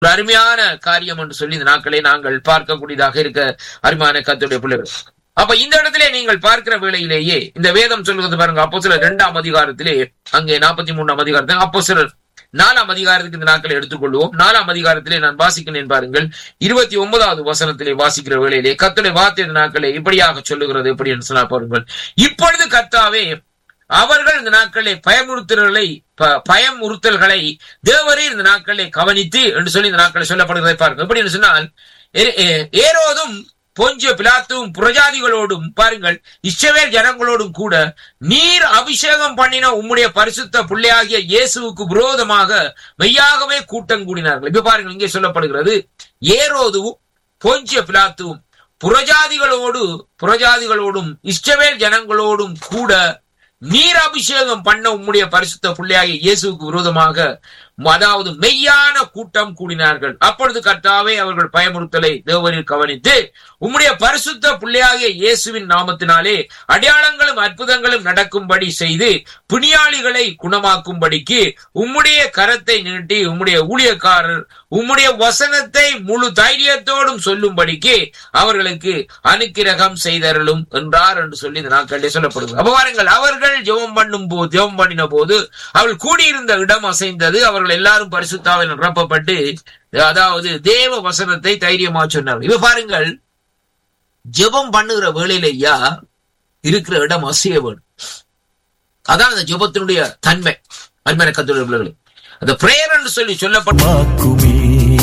ஒரு அருமையான காரியம் என்று சொல்லி இந்த நாட்களை நாங்கள் பார்க்கக்கூடியதாக இருக்க அருமையான கத்துடைய பிள்ளைகள் அப்ப இந்த இடத்திலே நீங்கள் பார்க்கிற வேளையிலேயே இந்த வேதம் சொல்லுவது பாருங்க அப்போ சிலர் இரண்டாம் அதிகாரத்திலே அங்கே நாற்பத்தி மூணாம் அதிகாரத்தில் அப்போ சிலர் நாலாம் அதிகாரத்துக்கு இந்த நாட்களை எடுத்துக்கொள்வோம் நாலாம் அதிகாரத்திலே நான் வாசிக்கிறேன் பாருங்கள் இருபத்தி ஒன்பதாவது வசனத்திலே வாசிக்கிற வேளையிலே கத்துடைய வார்த்தை இந்த நாட்களை இப்படியாக சொல்லுகிறது எப்படி என்று சொன்னா பாருங்கள் இப்பொழுது கர்த்தாவே அவர்கள் இந்த நாட்களை பயமுறுத்தல்களை பயமுறுத்தல்களை தேவரே இந்த நாட்களை கவனித்து என்று சொல்லி இந்த நாட்களை சொல்லப்படுகிறதை பாருங்கள் எப்படி என்று சொன்னால் ஏரோதும் பொஞ்ச பிலாத்தும் புரஜாதிகளோடும் பாருங்கள் இஸ்ரவேல் ஜனங்களோடும் கூட நீர் அபிஷேகம் பண்ணின உம்முடைய பரிசுத்த பிள்ளையாகிய இயேசுவுக்கு விரோதமாக மெய்யாகவே கூட்டம் கூடினார்கள் இப்ப பாருங்கள் இங்கே சொல்லப்படுகிறது ஏரோதுவும் பொஞ்சிய பிலாத்தும் புரஜாதிகளோடு புரஜாதிகளோடும் இஸ்ரவேல் ஜனங்களோடும் கூட நீர் அபிஷேகம் பண்ண உம்முடைய பரிசுத்த பிள்ளையாகிய இயேசுக்கு விரோதமாக அதாவது மெய்யான கூட்டம் கூடினார்கள் அப்பொழுது கர்த்தாவே அவர்கள் பயமுறுத்தலை தேவரில் கவனித்து உம்முடைய பரிசுத்த பிள்ளையாகிய இயேசுவின் நாமத்தினாலே அடையாளங்களும் அற்புதங்களும் நடக்கும்படி செய்து பிணியாளிகளை குணமாக்கும்படிக்கு உம்முடைய கரத்தை நீட்டி உம்முடைய ஊழியக்காரர் உம்முடைய வசனத்தை முழு தைரியத்தோடும் சொல்லும்படிக்கு அவர்களுக்கு அனுக்கிரகம் செய்தரலும் என்றார் என்று சொல்லி இந்த நாட்களிலே சொல்லப்படுகிறது அப்ப பாருங்கள் அவர்கள் ஜெபம் பண்ணும் போது ஜெபம் பண்ணின போது அவள் கூடியிருந்த இடம் அசைந்தது அவர்கள் எல்லாரும் பரிசுத்தாவில் நிரப்பப்பட்டு அதாவது தேவ வசனத்தை தைரியமா சொன்னார்கள் இப்ப பாருங்கள் ஜெபம் பண்ணுகிற வேளையிலையா இருக்கிற இடம் அசைய வேணும் அதான் அந்த ஜெபத்தினுடைய தன்மை அருமையான கத்துடைய அந்த பிரேயர் என்று சொல்லி சொல்லப்பட்ட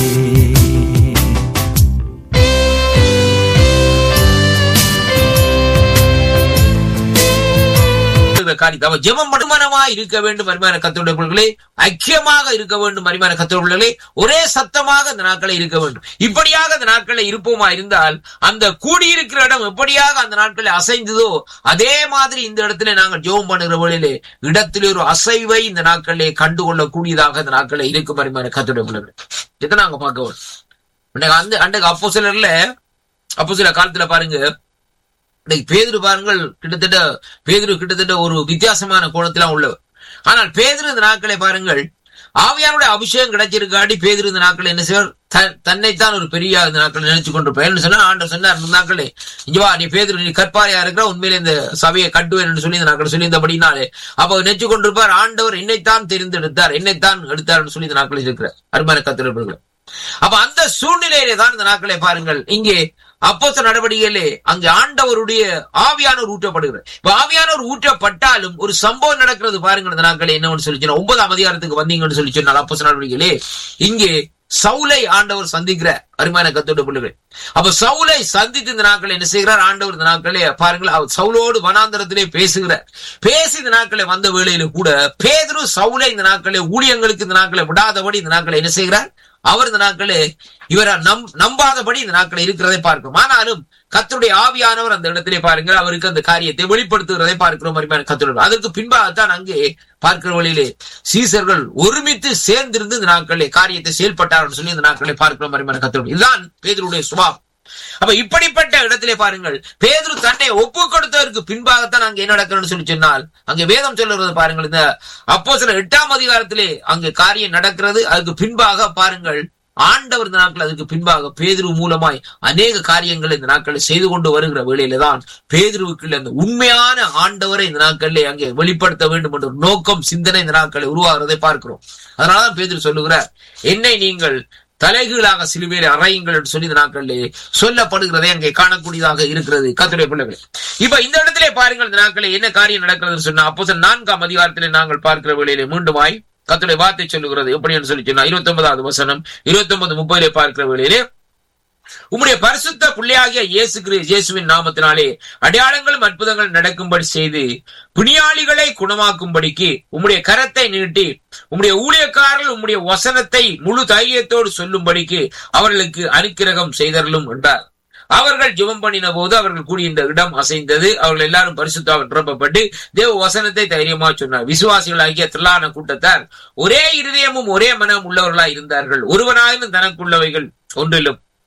காரியம் ஜெபம் மட்டுமனமா இருக்க வேண்டும் அருமையான கத்தோடைய பிள்ளைகளே ஐக்கியமாக இருக்க வேண்டும் அருமையான கத்தோடைய பிள்ளைகளே ஒரே சத்தமாக அந்த நாட்களை இருக்க வேண்டும் இப்படியாக அந்த நாட்களை இருப்போமா இருந்தால் அந்த கூடியிருக்கிற இடம் எப்படியாக அந்த நாட்களை அசைந்ததோ அதே மாதிரி இந்த இடத்துல நாங்கள் ஜெபம் பண்ணுகிற வழியிலே இடத்திலே ஒரு அசைவை இந்த நாட்களிலே கண்டுகொள்ளக்கூடியதாக அந்த நாட்களை இருக்கும் அருமையான கத்தோடைய பிள்ளைகள் இதை நாங்க பார்க்க அந்த அன்றைக்கு அப்போ சிலர்ல அப்போ சில காலத்துல பாருங்க இன்னைக்கு பேதுரு பாருங்கள் கிட்டத்தட்ட பேதுரு கிட்டத்தட்ட ஒரு வித்தியாசமான கோணத்திலாம் உள்ளவர் ஆனால் பேதுரு இந்த நாட்களை பாருங்கள் ஆவியானுடைய அபிஷேகம் கிடைச்சிருக்காடி பேதுரு இந்த நாட்கள் என்ன செய்வார் தன்னைத்தான் ஒரு பெரிய இந்த நாட்கள் நினைச்சு கொண்டிருப்பார் சொன்னா ஆண்டர் சொன்னார் இந்த நாட்களே இங்க வா நீ பேதுரு நீ கற்பாரியா இருக்கிற உண்மையில இந்த சபையை கட்டுவேன் என்று சொல்லி இந்த நாட்கள் சொல்லி இருந்தபடினாலே அப்ப நினைச்சு கொண்டிருப்பார் ஆண்டவர் என்னைத்தான் தெரிந்தெடுத்தார் என்னைத்தான் எடுத்தார் சொல்லி இந்த நாட்களில் இருக்கிற அருமையான கத்திரப்பர்கள் அப்ப அந்த சூழ்நிலையிலே தான் இந்த நாட்களை பாருங்கள் இங்கே அப்போச நடவடிக்கையிலே அங்கு ஆண்டவருடைய ஆவியானவர் ஊற்றப்படுகிறார் இப்ப ஆவியானவர் ஊற்றப்பட்டாலும் ஒரு சம்பவம் நடக்கிறது பாருங்கள் இந்த நாட்களை என்னன்னு சொல்லி சொன்னா ஒன்பதாம் அதிகாரத்துக்கு வந்தீங்கன்னு சொல்லி சொன்னால் அப்போச நடவடிக்கையிலே இங்கே சவுலை ஆண்டவர் சந்திக்கிற அருமையான கத்தோட பிள்ளைகள் அப்ப சவுலை சந்தித்து இந்த நாட்களை என்ன செய்கிறார் ஆண்டவர் இந்த நாட்களே பாருங்கள் அவர் சவுலோடு வனாந்தரத்திலே பேசுகிறார் பேசி இந்த நாட்களை வந்த வேளையில கூட பேதரு சவுலை இந்த நாட்களை ஊழியங்களுக்கு இந்த நாட்களை விடாதபடி இந்த நாட்களை என்ன செய்கிறார் அவர் இந்த நாட்களே இவரை நம் நம்பாதபடி இந்த நாட்களை இருக்கிறதை பார்க்கிறோம் ஆனாலும் கத்தருடைய ஆவியானவர் அந்த இடத்திலே பாருங்கள் அவருக்கு அந்த காரியத்தை வெளிப்படுத்துகிறதை பார்க்கிறோம் அருமையான கத்தருடைய அதற்கு பின்பாகத்தான் அங்கே பார்க்கிற வழியிலே சீசர்கள் ஒருமித்து சேர்ந்திருந்து இந்த நாட்களே காரியத்தை செயல்பட்டார் சொல்லி இந்த நாட்களை பார்க்கிறோம் அருமையான கத்தருடைய இதுதான் பேதருடைய சுபாவம் அப்ப இப்படிப்பட்ட இடத்திலே பாருங்கள் பேதுரு தன்னை ஒப்பு கொடுத்ததற்கு பின்பாகத்தான் அங்க என்ன நடக்கிறன்னு சொல்லி சொன்னால் அங்க வேதம் சொல்லுறது பாருங்கள் இந்த அப்போ சில எட்டாம் அதிகாரத்திலே அங்கு காரியம் நடக்கிறது அதுக்கு பின்பாக பாருங்கள் ஆண்டவர் இந்த நாட்கள் அதுக்கு பின்பாக பேதுரு மூலமாய் அநேக காரியங்களை இந்த நாட்களை செய்து கொண்டு வருகிற வேளையில தான் பேதுருவுக்குள்ள அந்த உண்மையான ஆண்டவரை இந்த நாட்களிலே அங்கே வெளிப்படுத்த வேண்டும் என்ற நோக்கம் சிந்தனை இந்த நாட்களை உருவாகிறதை பார்க்கிறோம் அதனாலதான் பேதுரு சொல்லுகிறார் என்னை நீங்கள் தலைகீழாக சிலுவையில அறையுங்கள் என்று சொல்லி இந்த நாட்களிலே சொல்லப்படுகிறதை அங்கே காணக்கூடியதாக இருக்கிறது கத்துடைய பிள்ளைகள் இப்ப இந்த இடத்திலே பாருங்கள் இந்த நாட்களில் என்ன காரியம் நடக்கிறதுன்னு சொன்னா அப்போ நான்காம் அதிகாரத்திலே நாங்கள் பார்க்கிற வேளையிலே மீண்டுமாய் கத்துடைய வார்த்தை சொல்லுகிறது எப்படி என்று சொல்லி சொன்னா இருபத்தி ஒன்பதாவது வசனம் இருபத்தி ஒன்பது முப்பதிலே பார்க்கிற வேளையிலே உம்முடைய பரிசுத்த பிள்ளையாகிய இயேசு இயேசுவின் நாமத்தினாலே அடையாளங்களும் அற்புதங்கள் நடக்கும்படி செய்து பிணியாளிகளை குணமாக்கும்படிக்கு உம்முடைய கரத்தை நீட்டி உம்முடைய ஊழியக்காரர்கள் உம்முடைய வசனத்தை முழு தைரியத்தோடு சொல்லும்படிக்கு அவர்களுக்கு அனுக்கிரகம் செய்தரலும் என்றார் அவர்கள் ஜெபம் பண்ணின போது அவர்கள் கூடியிருந்த இடம் அசைந்தது அவர்கள் எல்லாரும் பரிசுத்தாவில் நிரப்பப்பட்டு தேவ வசனத்தை தைரியமா சொன்னார் விசுவாசிகளாகிய திரளான கூட்டத்தார் ஒரே இருதயமும் ஒரே மனம் உள்ளவர்களாய் இருந்தார்கள் ஒருவனாயினும் தனக்குள்ளவைகள் ஒன்றிலும்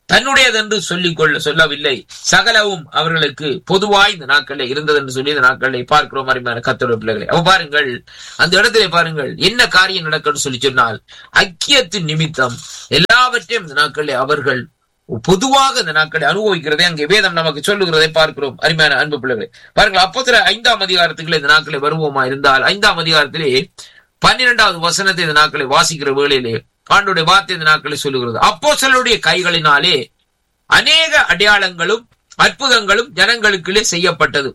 தன்னுடையதென்று சொல்லிக் கொள்ள சொல்லவில்லை சகலவும் அவர்களுக்கு பொதுவாய் இந்த நாட்களில் இருந்தது என்று சொல்லி இந்த நாட்களை பார்க்கிறோம் அருமையான கத்தோட பிள்ளைகளை அவ பாருங்கள் அந்த இடத்திலே பாருங்கள் என்ன காரியம் நடக்கும்னு சொல்லி சொன்னால் ஐக்கியத்தின் நிமித்தம் எல்லாவற்றையும் இந்த நாட்களில் அவர்கள் பொதுவாக இந்த நாட்களை அனுபவிக்கிறதை அங்கே வேதம் நமக்கு சொல்லுகிறதை பார்க்கிறோம் அருமையான அன்பு பிள்ளைகளை பாருங்கள் அப்போ ஐந்தாம் அதிகாரத்துக்குள்ள இந்த நாட்களை வருவோமா இருந்தால் ஐந்தாம் அதிகாரத்திலே பன்னிரெண்டாவது வசனத்தை இந்த நாட்களை வாசிக்கிற வேளையிலே ஆண்டுடைய வார்த்தை இந்த நாட்களை சொல்லுகிறது அப்போ கைகளினாலே அநேக அடையாளங்களும் அற்புதங்களும் ஜனங்களுக்குள்ளே செய்யப்பட்டது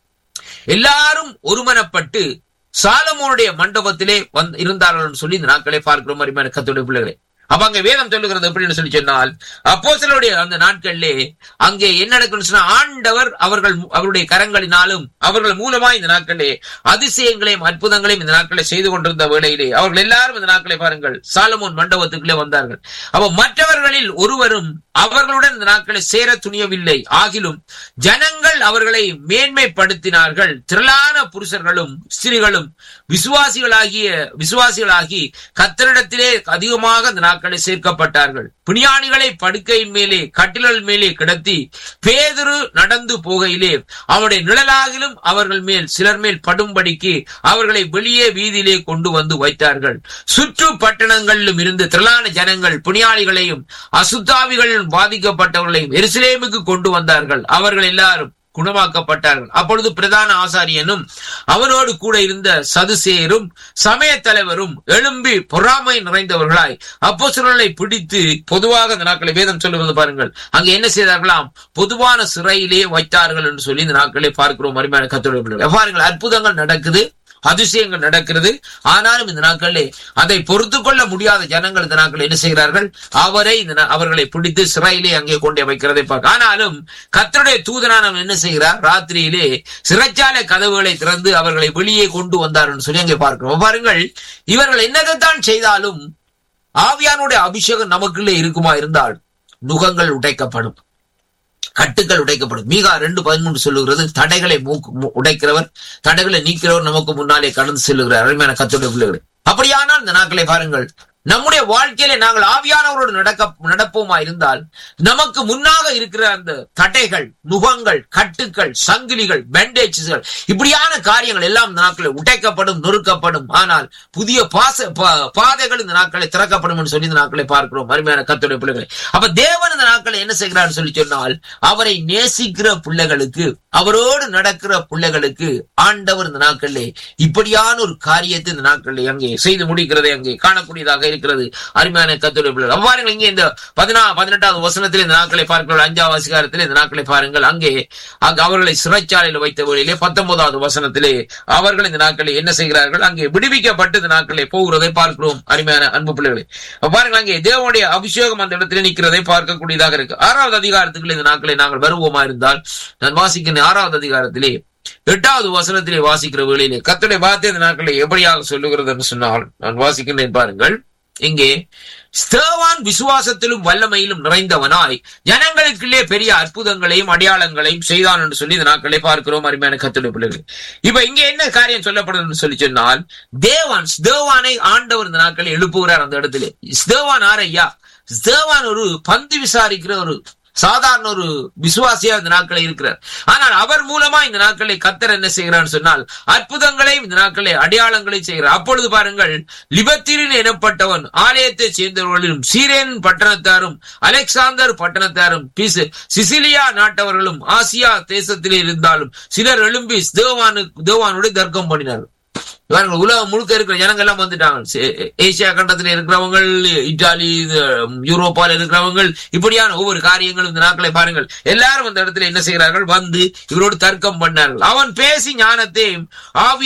எல்லாரும் ஒருமனப்பட்டு சாலமோனுடைய மண்டபத்திலே வந்து இருந்தார்கள் சொல்லி இந்த நாட்களை பார்க்கிறோம் அருமையான கத்துடைய பிள்ளைகளை அப்ப அங்க வேதம் சொல்லுகிறது எப்படின்னு சொல்லி சொன்னால் அப்போ அந்த நாட்களிலே அங்கே என்ன நடக்கும்னு சொன்னா ஆண்டவர் அவர்கள் அவருடைய கரங்களினாலும் அவர்கள் மூலமா இந்த நாட்களிலே அதிசயங்களையும் அற்புதங்களையும் இந்த நாட்களை செய்து கொண்டிருந்த வேளையிலே அவர்கள் எல்லாரும் இந்த நாட்களை பாருங்கள் சாலமோன் மண்டபத்துக்குள்ளே வந்தார்கள் அப்ப மற்றவர்களில் ஒருவரும் அவர்களுடன் இந்த நாட்களை சேர துணியவில்லை ஆகிலும் ஜனங்கள் அவர்களை மேன்மைப்படுத்தினார்கள் திரளான புருஷர்களும் ஸ்திரீகளும் விசுவாசிகளாகிய விசுவாசிகளாகி கத்தரிடத்திலே அதிகமாக இந்த நாட்களை சேர்க்கப்பட்டார்கள் பிணியாணிகளை படுக்கையின் மேலே கட்டிலல் மேலே கிடத்தி பேதுரு நடந்து போகையிலே அவருடைய நிழலாகிலும் அவர்கள் மேல் சிலர் மேல் படும்படிக்கு அவர்களை வெளியே வீதியிலே கொண்டு வந்து வைத்தார்கள் சுற்று பட்டணங்களிலும் இருந்து திரளான ஜனங்கள் புனியாளிகளையும் அசுத்தாவிகளிலும் பாதிக்கப்பட்டவர்களையும் எருசலேமுக்கு கொண்டு வந்தார்கள் அவர்கள் எல்லாரும் குணமாக்கப்பட்டார்கள் அப்பொழுது பிரதான ஆசாரியனும் அவனோடு கூட இருந்த சதுசேரும் சமய தலைவரும் எழும்பி பொறாமை நிறைந்தவர்களாய் அப்போ பிடித்து பொதுவாக இந்த நாட்களை வேதம் சொல்லுவது பாருங்கள் அங்க என்ன செய்தார்களாம் பொதுவான சிறையிலே வைத்தார்கள் என்று சொல்லி இந்த நாட்களை பார்க்கிறோம் அருமையான கத்தோட பாருங்கள் அற்புதங்கள் நடக்குது அதிசயங்கள் நடக்கிறது ஆனாலும் இந்த நாட்களிலே அதை பொறுத்து கொள்ள முடியாத ஜனங்கள் இந்த நாட்கள் என்ன செய்கிறார்கள் அவரை இந்த அவர்களை பிடித்து சிறையிலே அங்கே கொண்டே வைக்கிறதை பார்க்க ஆனாலும் கத்தருடைய தூதனானவன் என்ன செய்கிறார் ராத்திரியிலே சிறைச்சாலை கதவுகளை திறந்து அவர்களை வெளியே கொண்டு வந்தார் என்று சொல்லி அங்கே பார்க்கிறோம் பாருங்கள் இவர்கள் என்னதான் செய்தாலும் ஆவியானுடைய அபிஷேகம் நமக்குள்ளே இருக்குமா இருந்தால் நுகங்கள் உடைக்கப்படும் கட்டுக்கள் உடைக்கப்படும் மீகா ரெண்டு பதிமூன்று சொல்லுகிறது தடைகளை உடைக்கிறவர் தடைகளை நீக்கிறவர் நமக்கு முன்னாலே கடந்து செல்லுகிறார் அருமையான கத்துடைய பிள்ளைகள் அப்படியானால் இந்த நாட்களை பாருங்கள் நம்முடைய வாழ்க்கையில நாங்கள் ஆவியானவரோடு நடக்க நடப்போமா இருந்தால் நமக்கு முன்னாக இருக்கிற அந்த தடைகள் நுகங்கள் கட்டுக்கள் சங்கிலிகள் பேண்டேஜ்கள் இப்படியான காரியங்கள் எல்லாம் இந்த நாட்களில் உடைக்கப்படும் நொறுக்கப்படும் ஆனால் புதிய பாச பாதைகள் இந்த நாட்களை திறக்கப்படும் என்று சொல்லி இந்த நாட்களை பார்க்கிறோம் அருமையான கத்துடைய பிள்ளைகளை அப்ப தேவன் இந்த நாட்களை என்ன செய்கிறார் சொல்லி சொன்னால் அவரை நேசிக்கிற பிள்ளைகளுக்கு அவரோடு நடக்கிற பிள்ளைகளுக்கு ஆண்டவர் இந்த நாட்களிலே இப்படியான ஒரு காரியத்தை இந்த நாட்களில் அங்கே செய்து முடிக்கிறதை அங்கே காணக்கூடியதாக இருக்கிறது அருமையான கத்துடைய பிள்ளைகள் அவ்வாறு இங்கே இந்த பதினா பதினெட்டாவது வசனத்தில் இந்த நாட்களை பார்க்கிறோம் அஞ்சாவது அதிகாரத்தில் இந்த நாட்களை பாருங்கள் அங்கே அங்கு அவர்களை சிறைச்சாலையில் வைத்த வழியிலே பத்தொன்பதாவது வசனத்திலே அவர்கள் இந்த நாட்களை என்ன செய்கிறார்கள் அங்கே விடுவிக்கப்பட்டு இந்த நாட்களை போகிறதை பார்க்கிறோம் அருமையான அன்பு பிள்ளைகளை பாருங்கள் அங்கே தேவனுடைய அபிஷேகம் அந்த இடத்துல நிற்கிறதை பார்க்கக்கூடியதாக இருக்கு ஆறாவது அதிகாரத்துக்குள்ள இந்த நாட்களை நாங்கள் வருவோமா இருந்தால் நான் வாசிக்கின்ற ஆறாவது அதிகாரத்திலே எட்டாவது வசனத்திலே வாசிக்கிற வேளையிலே கத்துடைய வார்த்தை இந்த நாட்களை எப்படியாக சொல்லுகிறது என்று சொன்னால் நான் வாசிக்கின்றேன் பாருங்கள் இங்கே ஸ்தேவான் விசுவாசத்திலும் வல்லமையிலும் நிறைந்தவனாய் ஜனங்களுக்குள்ளே பெரிய அற்புதங்களையும் அடையாளங்களையும் செய்தான் என்று சொல்லி இந்த நாட்களை பார்க்கிறோம் அருமையான கத்துடைய பிள்ளைகள் இப்ப இங்க என்ன காரியம் சொல்லப்படுதுன்னு சொல்லி சொன்னால் தேவான் ஸ்தேவானை ஆண்டவர் இந்த நாட்களை எழுப்புகிறார் அந்த இடத்துல ஸ்தேவான் ஆரையா ஸ்தேவான் ஒரு பந்து விசாரிக்கிற ஒரு சாதாரண ஒரு விசுவாசியா இந்த நாட்களை இருக்கிறார் ஆனால் அவர் மூலமா இந்த நாட்களை கத்தர் என்ன செய்கிறார் சொன்னால் அற்புதங்களையும் இந்த நாட்களை அடையாளங்களை செய்கிறார் அப்பொழுது பாருங்கள் லிபத்திரின் எனப்பட்டவன் ஆலயத்தை சேர்ந்தவர்களும் சீரேன் பட்டணத்தாரும் அலெக்சாந்தர் பட்டணத்தாரும் சிசிலியா நாட்டவர்களும் ஆசியா தேசத்திலே இருந்தாலும் சிலர் எழும்பி தேவானு தேவானுடைய தர்க்கம் பண்ணினார்கள் இவர்கள் உலகம் முழுக்க இருக்கிற ஜனங்கள் எல்லாம் வந்துட்டாங்க ஏசியா கண்டத்தில் இருக்கிறவங்க இட்டாலி யூரோப்பால இருக்கிறவங்க இப்படியான ஒவ்வொரு காரியங்களும் இந்த நாட்களை பாருங்கள் எல்லாரும் அந்த இடத்துல என்ன செய்கிறார்கள் வந்து இவரோடு தர்க்கம் பண்ணார்கள் அவன் பேசி ஞானத்தையும் ஆவி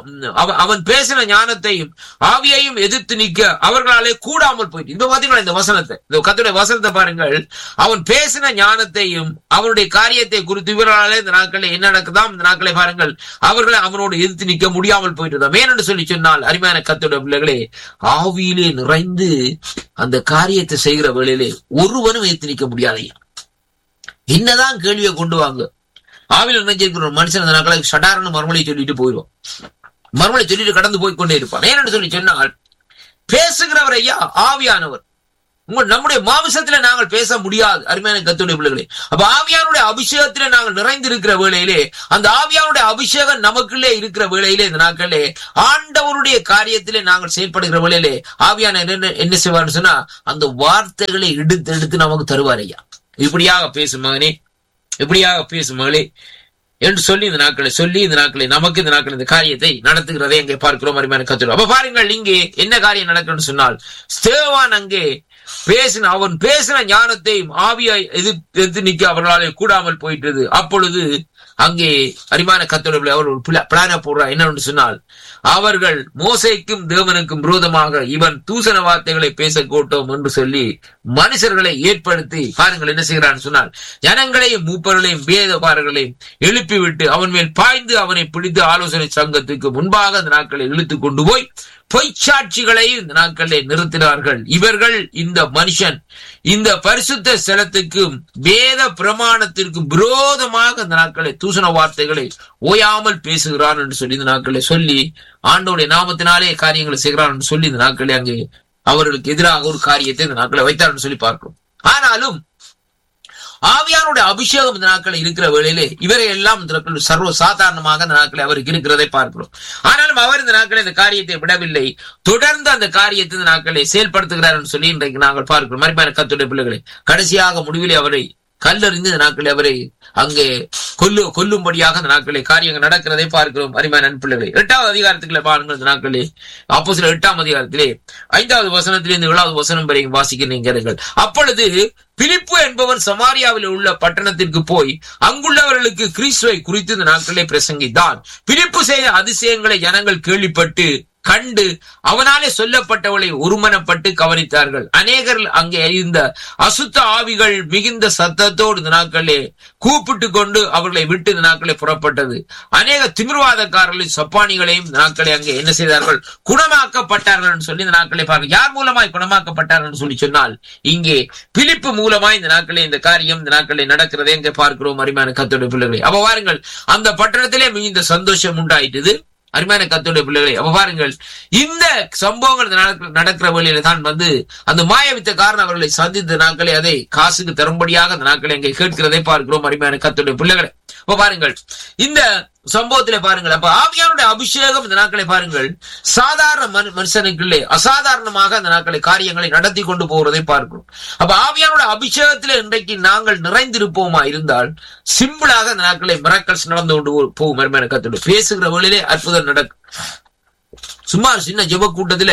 அவன் பேசின ஞானத்தையும் ஆவியையும் எதிர்த்து நிற்க அவர்களாலே கூடாமல் போயிட்டு இந்த பாத்தீங்களா இந்த வசனத்தை இந்த கத்துடைய வசனத்தை பாருங்கள் அவன் பேசின ஞானத்தையும் அவனுடைய காரியத்தை குறித்து இவர்களாலே இந்த நாட்களை என்ன நடக்குதாம் இந்த நாட்களை பாருங்கள் அவர்களை அவனோடு எதிர்த்து நிற்க முடியாமல் போயிட்டு என்று சொல்லி சொன்னால் அருமையான கத்தோட பிள்ளைகளே ஆவியிலே நிறைந்து அந்த காரியத்தை செய்கிற வேளையிலே ஒருவனும் ஏத்து நிற்க முடியாதையா என்னதான் கேள்வியை கொண்டு வாங்க ஆவியில் நினைஞ்சிருக்கிற ஒரு மனுஷன் அந்த நாட்களை சடாரன்னு மறுமொழி சொல்லிட்டு போயிடுவோம் மறுமொழி சொல்லிட்டு கடந்து போய் கொண்டே இருப்பான் ஏன்னு சொல்லி சொன்னால் பேசுகிறவர் ஐயா ஆவியானவர் உங்கள் நம்முடைய மாமிசத்துல நாங்கள் பேச முடியாது அருமையான கத்துடைய பிள்ளைகளே அப்ப ஆவியானுடைய அபிஷேகத்திலே நாங்கள் நிறைந்திருக்கிற வேளையிலே அந்த ஆவியானுடைய அபிஷேகம் நமக்குள்ளே இருக்கிற வேளையிலே இந்த நாட்களே ஆண்டவருடைய காரியத்திலே நாங்கள் செயல்படுகிற வேளையிலே ஆவியான என்ன என்ன செய்வார்னு சொன்னா அந்த வார்த்தைகளை எடுத்து எடுத்து நமக்கு தருவார் ஐயா இப்படியாக பேசும் மகனே இப்படியாக பேசும் மகளே என்று சொல்லி இந்த நாட்களை சொல்லி இந்த நாட்களை நமக்கு இந்த நாட்கள் இந்த காரியத்தை நடத்துகிறதை அங்கே பார்க்கிறோம் அருமையான கத்துறோம் அப்ப பாருங்கள் இங்கே என்ன காரியம் நடக்கும்னு சொன்னால் ஸ்தேவான் அங்கே பேசின அவன் பேசின ஞானத்தையும் ஆவியாய் எதிர்த்து எதிர்த்து நிக்க அவர்களால் கூடாமல் போயிட்டது அப்பொழுது அங்கே அரிமான கத்தோட அவர் ஒரு பிளான போடுறா என்னன்னு சொன்னால் அவர்கள் மோசைக்கும் தேவனுக்கும் விரோதமாக இவன் தூசண வார்த்தைகளை பேச கூட்டோம் என்று சொல்லி மனுஷர்களை ஏற்படுத்தி பாருங்கள் என்ன செய்கிறான்னு சொன்னால் ஜனங்களையும் மூப்பர்களையும் வேதபாரர்களையும் எழுப்பிவிட்டு அவன் மேல் பாய்ந்து அவனை பிடித்து ஆலோசனை சங்கத்துக்கு முன்பாக அந்த நாட்களை இழுத்து கொண்டு போய் பொய்ச்சாட்சிகளை இந்த நாட்களை நிறுத்தினார்கள் இவர்கள் இந்த மனுஷன் இந்த பரிசுத்த ஸ்தலத்துக்கும் வேத பிரமாணத்திற்கும் விரோதமாக இந்த நாட்களை தூசண வார்த்தைகளை ஓயாமல் பேசுகிறான் என்று சொல்லி இந்த நாட்களை சொல்லி ஆண்டோடைய நாமத்தினாலே காரியங்களை செய்கிறான் என்று சொல்லி இந்த நாட்களை அங்கே அவர்களுக்கு எதிராக ஒரு காரியத்தை இந்த நாட்களை வைத்தார் என்று சொல்லி பார்க்கிறோம் ஆனாலும் ஆவியானுடைய அபிஷேகம் இந்த நாட்கள் இருக்கிற வேளையிலே இவரை எல்லாம் இந்த நாட்கள் சர்வ சாதாரணமாக இந்த நாட்களை அவருக்கு இருக்கிறதை பார்க்கிறோம் ஆனாலும் அவர் இந்த நாட்களை இந்த காரியத்தை விடவில்லை தொடர்ந்து அந்த காரியத்தை இந்த நாட்களை செயல்படுத்துகிறார் என்று சொல்லி இன்றைக்கு நாங்கள் பார்க்கிறோம் மறுமையான கத்துடைய பிள்ளைகளை கடைசியாக முடிவிலே அவரை கல்லறிந்து இந்த நாட்களை அவரை அங்கே கொல்லு கொல்லும்படியாக இந்த நாட்களை காரியங்கள் நடக்கிறதை பார்க்கிறோம் அருமையான பிள்ளைகளை எட்டாவது அதிகாரத்துக்குள்ள பாருங்கள் இந்த நாட்களே அப்போ சில எட்டாம் அதிகாரத்திலே ஐந்தாவது வசனத்திலிருந்து ஏழாவது வசனம் வரை வாசிக்கிறீர்கள் அப்பொழுது பிலிப்பு என்பவன் சமாரியாவில் உள்ள பட்டணத்திற்கு போய் அங்குள்ளவர்களுக்கு கிறிஸ்துவை குறித்து இந்த நாட்களே பிரசங்கித்தான் பிலிப்பு செய்த அதிசயங்களை ஜனங்கள் கேள்விப்பட்டு கண்டு அவனாலே சொல்லப்பட்டவளை ஒருமனப்பட்டு கவனித்தார்கள் அநேகர் அங்கே இருந்த அசுத்த ஆவிகள் மிகுந்த சத்தத்தோடு இந்த நாட்களே கூப்பிட்டு கொண்டு அவர்களை விட்டு இந்த நாட்களே புறப்பட்டது அநேக திமிர்வாதக்காரர்களின் சப்பானிகளையும் இந்த நாட்களை அங்கே என்ன செய்தார்கள் குணமாக்கப்பட்டார்கள் என்று சொல்லி இந்த நாட்களை பாருங்க யார் மூலமாய் குணமாக்கப்பட்டார்கள் என்று சொல்லி சொன்னால் இங்கே பிலிப்பு மூலமாய் இந்த நாட்களே இந்த காரியம் இந்த நாட்களே நடக்கிறதை இங்கே பார்க்கிறோம் அருமையான கத்தோட பிள்ளைகளை அப்ப பாருங்கள் அந்த பட்டணத்திலே மிகுந்த சந்தோஷம் உண்டாயிட்டது அருமையான கத்தோடைய பிள்ளைகளை அப்ப பாருங்கள் இந்த சம்பவங்கள் நடக்கிற வழியில தான் வந்து அந்த மாயவித்த காரணம் அவர்களை சந்தித்த நாட்களை அதை காசுக்கு தரும்படியாக அந்த நாட்களை அங்கே கேட்கிறதை பார்க்கிறோம் அருமையான கத்தோடைய பிள்ளைகளை அப்ப பாருங்கள் இந்த சம்பவத்திலே பாருங்கள் அப்ப ஆவியானுடைய அபிஷேகம் இந்த நாட்களை பாருங்கள் சாதாரண மனுஷனுக்குள்ளே அசாதாரணமாக அந்த நாட்களை காரியங்களை நடத்தி கொண்டு போவதை பார்க்கிறோம் அப்ப ஆவியானுடைய அபிஷேகத்திலே இன்றைக்கு நாங்கள் நிறைந்திருப்போமா இருந்தால் சிம்பிளாக அந்த நாட்களை மிரக்கல்ஸ் நடந்து கொண்டு போகும் அருமையான கத்தோடு பேசுகிற வழியிலே அற்புதம் நடக்கும் சும்மா சின்ன ஜெப கூட்டத்துல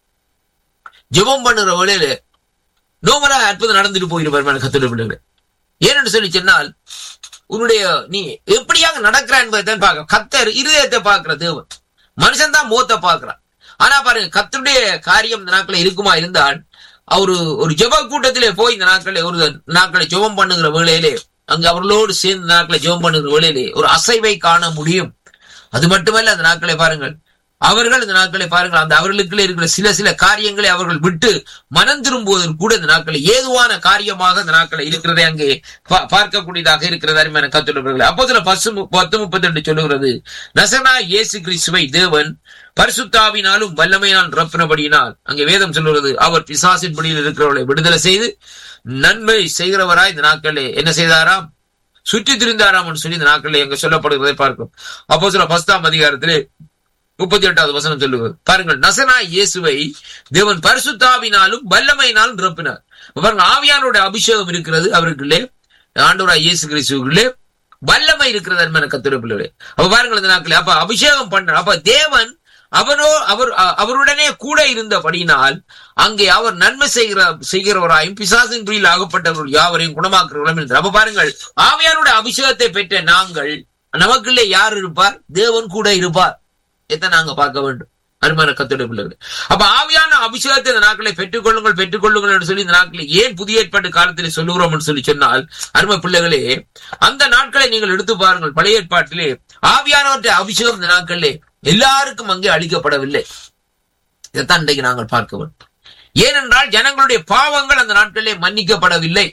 ஜெபம் பண்ணுற வழியில நோமராக அற்புதம் நடந்துட்டு போயிரு அருமையான கத்தோட பிள்ளைகளை ஏனென்று சொல்லி சொன்னால் உன்னுடைய நீ எப்படியாக நடக்கிற என்பதை பார்க்க கத்தர் இருதயத்தை பார்க்கிற தேவன் மனுஷன் தான் மூத்த பார்க்கிறான் ஆனா பாருங்க கத்தருடைய காரியம் இந்த நாட்களை இருக்குமா இருந்தால் அவரு ஒரு ஜெப கூட்டத்திலே போய் இந்த நாட்களை ஒரு நாட்களை ஜெபம் பண்ணுகிற வேளையிலே அங்கு அவர்களோடு சேர்ந்து நாட்களை ஜெபம் பண்ணுகிற வேளையிலே ஒரு அசைவை காண முடியும் அது மட்டுமல்ல அந்த நாட்களை பாருங்கள் அவர்கள் இந்த நாட்களை பாருங்கள் அந்த அவர்களுக்குள்ளே இருக்கிற சில சில காரியங்களை அவர்கள் விட்டு மனம் திரும்புவதற்கு கூட இந்த நாட்களை ஏதுவான காரியமாக இந்த நாட்களை இருக்கிறதை அங்கே பார்க்கக்கூடியதாக இருக்கிறது அருமையான கத்துள்ளவர்கள் அப்போ சில பசு பத்து முப்பத்தி ரெண்டு சொல்லுகிறது நசனா இயேசு கிறிஸ்துவை தேவன் பரிசுத்தாவினாலும் வல்லமையினால் ரப்பினபடியினால் அங்கே வேதம் சொல்லுகிறது அவர் பிசாசின் படியில் இருக்கிறவர்களை விடுதலை செய்து நன்மை செய்கிறவராய் இந்த நாட்களே என்ன செய்தாராம் சுற்றி திரிந்தாராம் சொல்லி இந்த நாட்களில் எங்க சொல்லப்படுகிறதை பார்க்கும் அப்போ சில பஸ்தாம் அதிகாரத்திலே முப்பத்தி எட்டாவது வசனம் சொல்லுவது பாருங்கள் நசனா இயேசுவை தேவன் பரிசுத்தாவினாலும் வல்லமையினாலும் நிரப்பினார் பாருங்க ஆவியானுடைய அபிஷேகம் இருக்கிறது அவருக்குள்ளே ஆண்டவரா இயேசு கிறிஸ்துக்குள்ளே வல்லமை இருக்கிறது அருமையான கத்திர பிள்ளைகளே அப்ப பாருங்கள் இந்த நாட்களே அப்ப அபிஷேகம் பண்ற அப்ப தேவன் அவரோ அவர் அவருடனே கூட இருந்தபடினால் அங்கே அவர் நன்மை செய்கிற செய்கிறவராயும் பிசாசின் பிரியில் ஆகப்பட்டவர்கள் யாவரையும் குணமாக்குறவர்களும் இருந்தார் அப்ப பாருங்கள் ஆவியானுடைய அபிஷேகத்தை பெற்ற நாங்கள் நமக்குள்ளே யார் இருப்பார் தேவன் கூட இருப்பார் எதை நாங்க பார்க்க வேண்டும் அருமையான கத்தோட பிள்ளைகள் அப்ப ஆவியான அபிஷேகத்தை இந்த நாட்களை பெற்றுக்கொள்ளுங்கள் பெற்றுக்கொள்ளுங்கள் என்று சொல்லி இந்த நாட்களை ஏன் புதிய ஏற்பாட்டு காலத்தில் சொல்லுகிறோம் என்று சொல்லி சொன்னால் அருமை பிள்ளைகளே அந்த நாட்களை நீங்கள் எடுத்து பாருங்கள் பழைய ஏற்பாட்டிலே ஆவியானவற்றை அபிஷேகம் இந்த நாட்களிலே எல்லாருக்கும் அங்கே அளிக்கப்படவில்லை இதைத்தான் இன்றைக்கு நாங்கள் பார்க்க வேண்டும் ஏனென்றால் ஜனங்களுடைய பாவங்கள் அந்த நாட்களிலே மன்னிக்கப்படவில்லை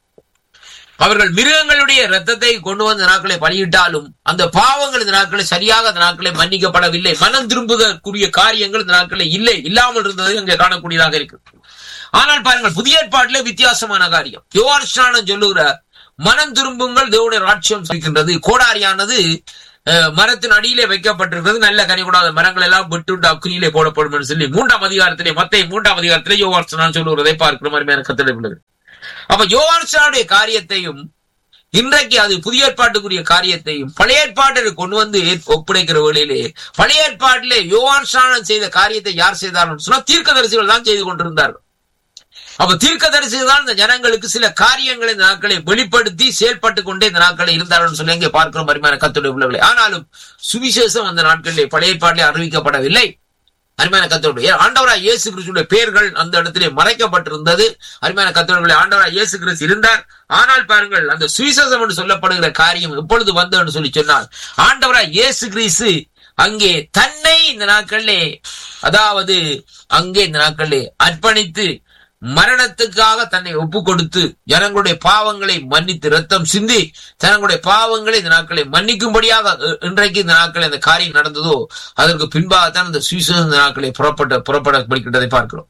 அவர்கள் மிருகங்களுடைய ரத்தத்தை கொண்டு வந்த நாட்களை பலியிட்டாலும் அந்த பாவங்கள் இந்த நாட்களை சரியாக அந்த நாட்களை மன்னிக்கப்படவில்லை மனம் திரும்புவதற்குரிய காரியங்கள் இந்த நாட்களை இல்லை இல்லாமல் இருந்தது இங்கே காணக்கூடியதாக இருக்கு ஆனால் பாருங்கள் புதிய ஏற்பாட்டிலே வித்தியாசமான காரியம் யோவான் ஸ்நானம் சொல்லுகிறார் மனம் திரும்புங்கள் தேவனுடைய ராட்சியம் இருக்கின்றது கோடாரியானது அஹ், மரத்தின் அடியிலே வைக்கப்பட்டிருக்கிறது நல்ல கனி கூடாத மரங்கள் எல்லாம் விட்டு அக்குனியிலே போடப்படும் என்று சொல்லி மூன்றாம் அதிகாரத்திலே மத்திய மூன்றாம் அதிகாரத்திலே யோவான் ஸ்நானம் சொல்லுகிறதை பார்க்கிற மாதிரி கத்திட அப்ப யோவான் ஸ்நானுடைய காரியத்தையும் இன்றைக்கு அது புதிய ஏற்பாட்டுக்குரிய காரியத்தையும் பழைய ஏற்பாட்டில் கொண்டு வந்து ஏற்- ஒப்படைக்கிற வேளையிலே பழைய ஏற்பாட்டிலே யோவான் ஸ்நானம் செய்த காரியத்தை யார் செய்தார்கள் சொன்னா தீர்க்கதரிசிகள் தான் செய்து கொண்டிருந்தார்கள் அப்ப தீர்க்கதரிசிகள் தான் இந்த ஜனங்களுக்கு சில காரியங்களை இந்த நாட்களை வெளிப்படுத்தி செயல்பட்டு கொண்டே இந்த நாட்களை இருந்தார்கள் சொல்லி இங்கே பார்க்கிறோம் அருமையான கத்துடைய பிள்ளைகளை ஆனாலும் சுவிசேஷம் அந்த நாட்களிலே பழைய ஏற்பாட்டிலே அறிவிக்கப்படவில்லை அருமையான கத்தோடைய ஆண்டவராய் இயேசு கிறிஸ்துடைய பெயர்கள் அந்த இடத்திலே மறைக்கப்பட்டிருந்தது அருமையான கத்தோடைய ஆண்டவராய் இயேசு கிறிஸ்து இருந்தார் ஆனால் பாருங்கள் அந்த சுவிசேஷம் என்று சொல்லப்படுகிற காரியம் எப்பொழுது வந்ததுன்னு சொல்லி சொன்னால் ஆண்டவராய் இயேசு கிறிஸ்து அங்கே தன்னை இந்த நாட்களிலே அதாவது அங்கே இந்த நாட்களிலே அர்ப்பணித்து மரணத்துக்காக தன்னை ஒப்பு கொடுத்து ஜனங்களுடைய பாவங்களை மன்னித்து ரத்தம் சிந்தி ஜனங்களுடைய பாவங்களை இந்த நாட்களை மன்னிக்கும்படியாக அஹ், இன்றைக்கு இந்த நாட்களில் அந்த காரியம் நடந்ததோ அதற்கு பின்பாகத்தான் இந்த சுவிசேஷ இந்த நாட்களை புறப்பட்ட புறப்படப்படுகின்றதை பார்க்கிறோம்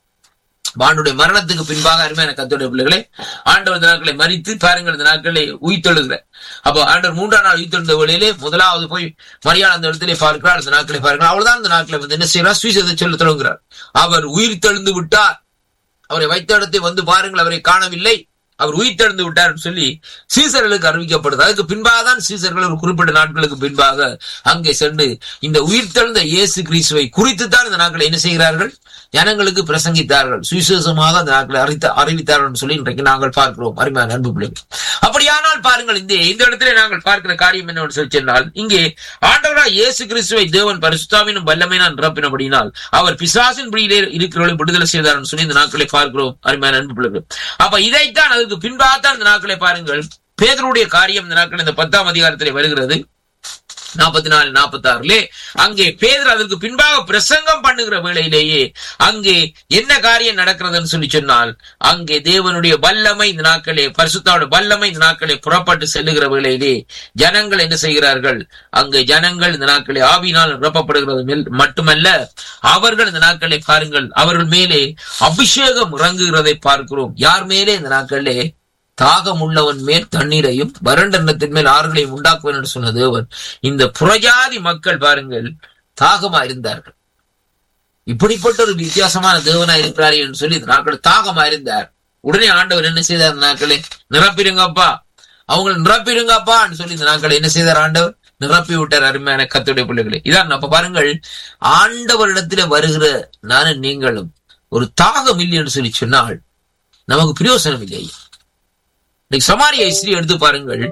ஆண்டுடைய மரணத்துக்கு பின்பாக அருமையான கத்தோடைய பிள்ளைகளே ஆண்டவர் இந்த நாட்களை மறித்து பாருங்கள் இந்த நாட்களை உயிர்த்தெழுகிற அப்போ ஆண்டவர் மூன்றாம் நாள் உயிர்த்தெழுந்த வேளையிலே முதலாவது போய் மரியாதை அந்த இடத்திலே பார்க்கிறார் அந்த நாட்களை பார்க்கிறார் அவள்தான் இந்த நாட்களை வந்து என்ன செய்யறார் சுவிசேஷத்தை சொல்ல தொடங்குகிறார் அவர் உயிர்த்தெழுந்து விட்டார் அவரை வைத்த இடத்தை வந்து பாருங்கள் அவரை காணவில்லை அவர் உயிர்த்தெழுந்து விட்டார் சொல்லி சீசர்களுக்கு அறிவிக்கப்படுது அதுக்கு பின்பாக தான் சீசர்கள் ஒரு குறிப்பிட்ட நாட்களுக்கு பின்பாக அங்கே சென்று இந்த உயிர்த்தெழுந்த இயேசு கிறிஸ்துவை குறித்து தான் இந்த நாட்களை என்ன செய்கிறார்கள் ஜனங்களுக்கு பிரசங்கித்தார்கள் சுவிசேஷமாக அந்த நாட்களை அறித்த அறிவித்தார்கள் சொல்லி இன்றைக்கு நாங்கள் பார்க்கிறோம் அருமையான அன்பு பிள்ளைகள் அப்படியானால் பாருங்கள் இந்த இந்த இடத்துல நாங்கள் பார்க்கிற காரியம் என்னவென்று சொல்லி சொன்னால் இங்கே ஆண்டவராய் இயேசு கிறிஸ்துவை தேவன் பரிசுத்தாவினும் வல்லமையினால் நிரப்பினபடினால் அவர் பிசாசின் பிடியிலே இருக்கிறவர்களை விடுதலை செய்தார் சொல்லி இந்த நாட்களை பார்க்கிறோம் அருமையான அன்பு பிள்ளைகள் அப்ப இதைத்தான் அதுக்கு பின்பாகத்தான் இந்த நாட்களை பாருங்கள் பேதருடைய காரியம் இந்த நாட்கள் இந்த பத்தாம் அதிகாரத்திலே வருகிறது நாற்பத்தி நாலு நாற்பத்தி ஆறுலே அங்கே பேதர் அதற்கு பின்பாக பிரசங்கம் பண்ணுகிற வேளையிலேயே அங்கே என்ன காரியம் நடக்கிறதுன்னு சொல்லி சொன்னால் அங்கே தேவனுடைய வல்லமை இந்த நாட்களே பரிசுத்தாவோட வல்லமை இந்த நாட்களே புறப்பட்டு செல்லுகிற வேளையிலே ஜனங்கள் என்ன செய்கிறார்கள் அங்கே ஜனங்கள் இந்த நாட்களே ஆவியினால் நிரப்பப்படுகிறது மேல் மட்டுமல்ல அவர்கள் இந்த நாட்களை பாருங்கள் அவர்கள் மேலே அபிஷேகம் இறங்குகிறதை பார்க்கிறோம் யார் மேலே இந்த நாட்களே தாகம் உள்ளவன் மேல் தண்ணீரையும் வறண்ட எண்ணத்தின் மேல் ஆறுகளையும் உண்டாக்குவேன் என்று சொன்ன தேவன் இந்த புறஜாதி மக்கள் பாருங்கள் தாகமா இருந்தார்கள் இப்படிப்பட்ட ஒரு வித்தியாசமான தேவனா இருக்கிறார் என்று சொல்லி இந்த நாட்கள் தாகமா இருந்தார் உடனே ஆண்டவர் என்ன செய்தார் இந்த நாட்களே நிரப்பிருங்கப்பா அவங்களை நிரப்பிருங்கப்பான்னு சொல்லி இந்த நாட்களை என்ன செய்தார் ஆண்டவர் நிரப்பி விட்டார் அருமையான கத்துடைய பிள்ளைகளே இதான் அப்ப பாருங்கள் ஆண்டவரிடத்துல வருகிற நானும் நீங்களும் ஒரு தாகம் இல்லை என்று சொல்லி சொன்னால் நமக்கு பிரயோசனம் இல்லை இன்னைக்கு சமாரிய ஸ்ரீ எடுத்து பாருங்கள்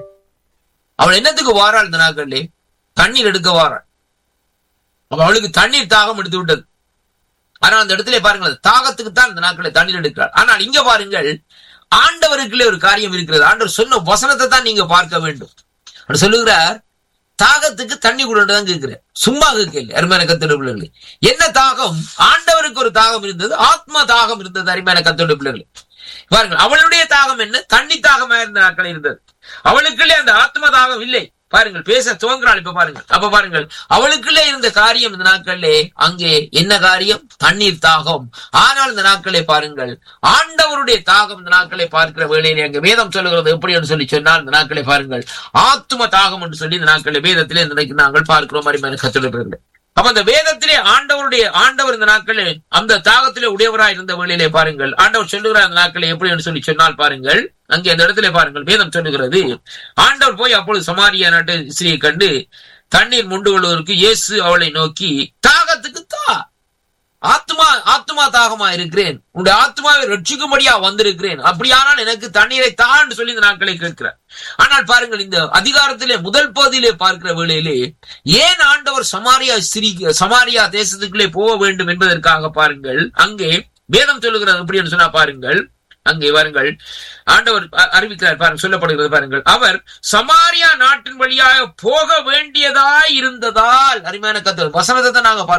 அவள் என்னத்துக்கு வாராள் இந்த நாட்களிலே தண்ணீர் எடுக்க வாராள் அப்ப அவளுக்கு தண்ணீர் தாகம் எடுத்து விட்டது ஆனால் அந்த இடத்துல பாருங்கள் தாகத்துக்கு தான் இந்த நாட்களை தண்ணீர் எடுக்கிறாள் ஆனால் இங்க பாருங்கள் ஆண்டவருக்குள்ளே ஒரு காரியம் இருக்கிறது ஆண்டவர் சொன்ன வசனத்தை தான் நீங்க பார்க்க வேண்டும் அவர் சொல்லுகிறார் தாகத்துக்கு தண்ணி கொடுன்னு தான் கேட்கிறேன் சும்மா கேட்கல அருமையான கத்தோட பிள்ளைகளே என்ன தாகம் ஆண்டவருக்கு ஒரு தாகம் இருந்தது ஆத்ம தாகம் இருந்தது அருமையான கத்தோட பிள்ளைகளே பாருங்கள் அவளுடைய தாகம் என்ன தண்ணி தாகமா இருந்த நாட்கள் இருந்தது அவளுக்குள்ளே அந்த ஆத்ம தாகம் இல்லை பாருங்கள் பேச துவங்குறாள் இப்ப பாருங்கள் அப்ப பாருங்கள் அவளுக்குள்ளே இருந்த காரியம் இந்த நாட்களிலே அங்கே என்ன காரியம் தண்ணீர் தாகம் ஆனால் இந்த நாட்களே பாருங்கள் ஆண்டவருடைய தாகம் இந்த நாட்களை பார்க்கிற வேளையிலே அங்க வேதம் சொல்லுகிறது எப்படி என்று சொல்லி சொன்னால் இந்த நாட்களை பாருங்கள் ஆத்தும தாகம் என்று சொல்லி இந்த நாட்களை வேதத்திலே இன்றைக்கு நாங்கள் பார்க்கிறோம் அருமையான கத்துடைய அப்ப அந்த வேதத்திலே ஆண்டவருடைய ஆண்டவர் இந்த நாட்களில் அந்த தாகத்திலே உடையவராய் இருந்த வேளையிலே பாருங்கள் ஆண்டவர் சொல்லுகிறார் அந்த நாட்களை எப்படி என்று சொல்லி சொன்னால் பாருங்கள் அங்கே அந்த இடத்திலே பாருங்கள் வேதம் சொல்லுகிறது ஆண்டவர் போய் அப்பொழுது சமாரியா நாட்டு ஸ்ரீயை கண்டு தண்ணீர் முண்டு கொள்வதற்கு இயேசு அவளை நோக்கி தாகத்துக்கு தா ஆத்மா ஆத்மா தாகமா இருக்கிறேன் உன்னுடைய ஆத்மாவை ரட்சிக்கும்படியா வந்திருக்கிறேன் அப்படியானால் எனக்கு தண்ணீரை தான் சொல்லி இந்த நாட்களை கேட்கிறார் ஆனால் பாருங்கள் இந்த அதிகாரத்திலே முதல் பகுதியிலே பார்க்கிற வேளையிலே ஏன் ஆண்டவர் சமாரியா ஸ்ரீ சமாரியா தேசத்துக்குள்ளே போக வேண்டும் என்பதற்காக பாருங்கள் அங்கே வேதம் சொல்லுகிறது எப்படி என்று சொன்னா பாருங்கள் அங்கே பாருங்கள் ஆண்டவர் அ- அறிவிக்கிறார் பாருங்கள் சொல்லப்படுகிறது பாருங்கள் அவர் சமாரியா நாட்டின் வழியாக போக வேண்டியதாய் இருந்ததால் அருமையான கத்தர் வசனத்தை தான் நாங்க பார்க்க வேண்டும்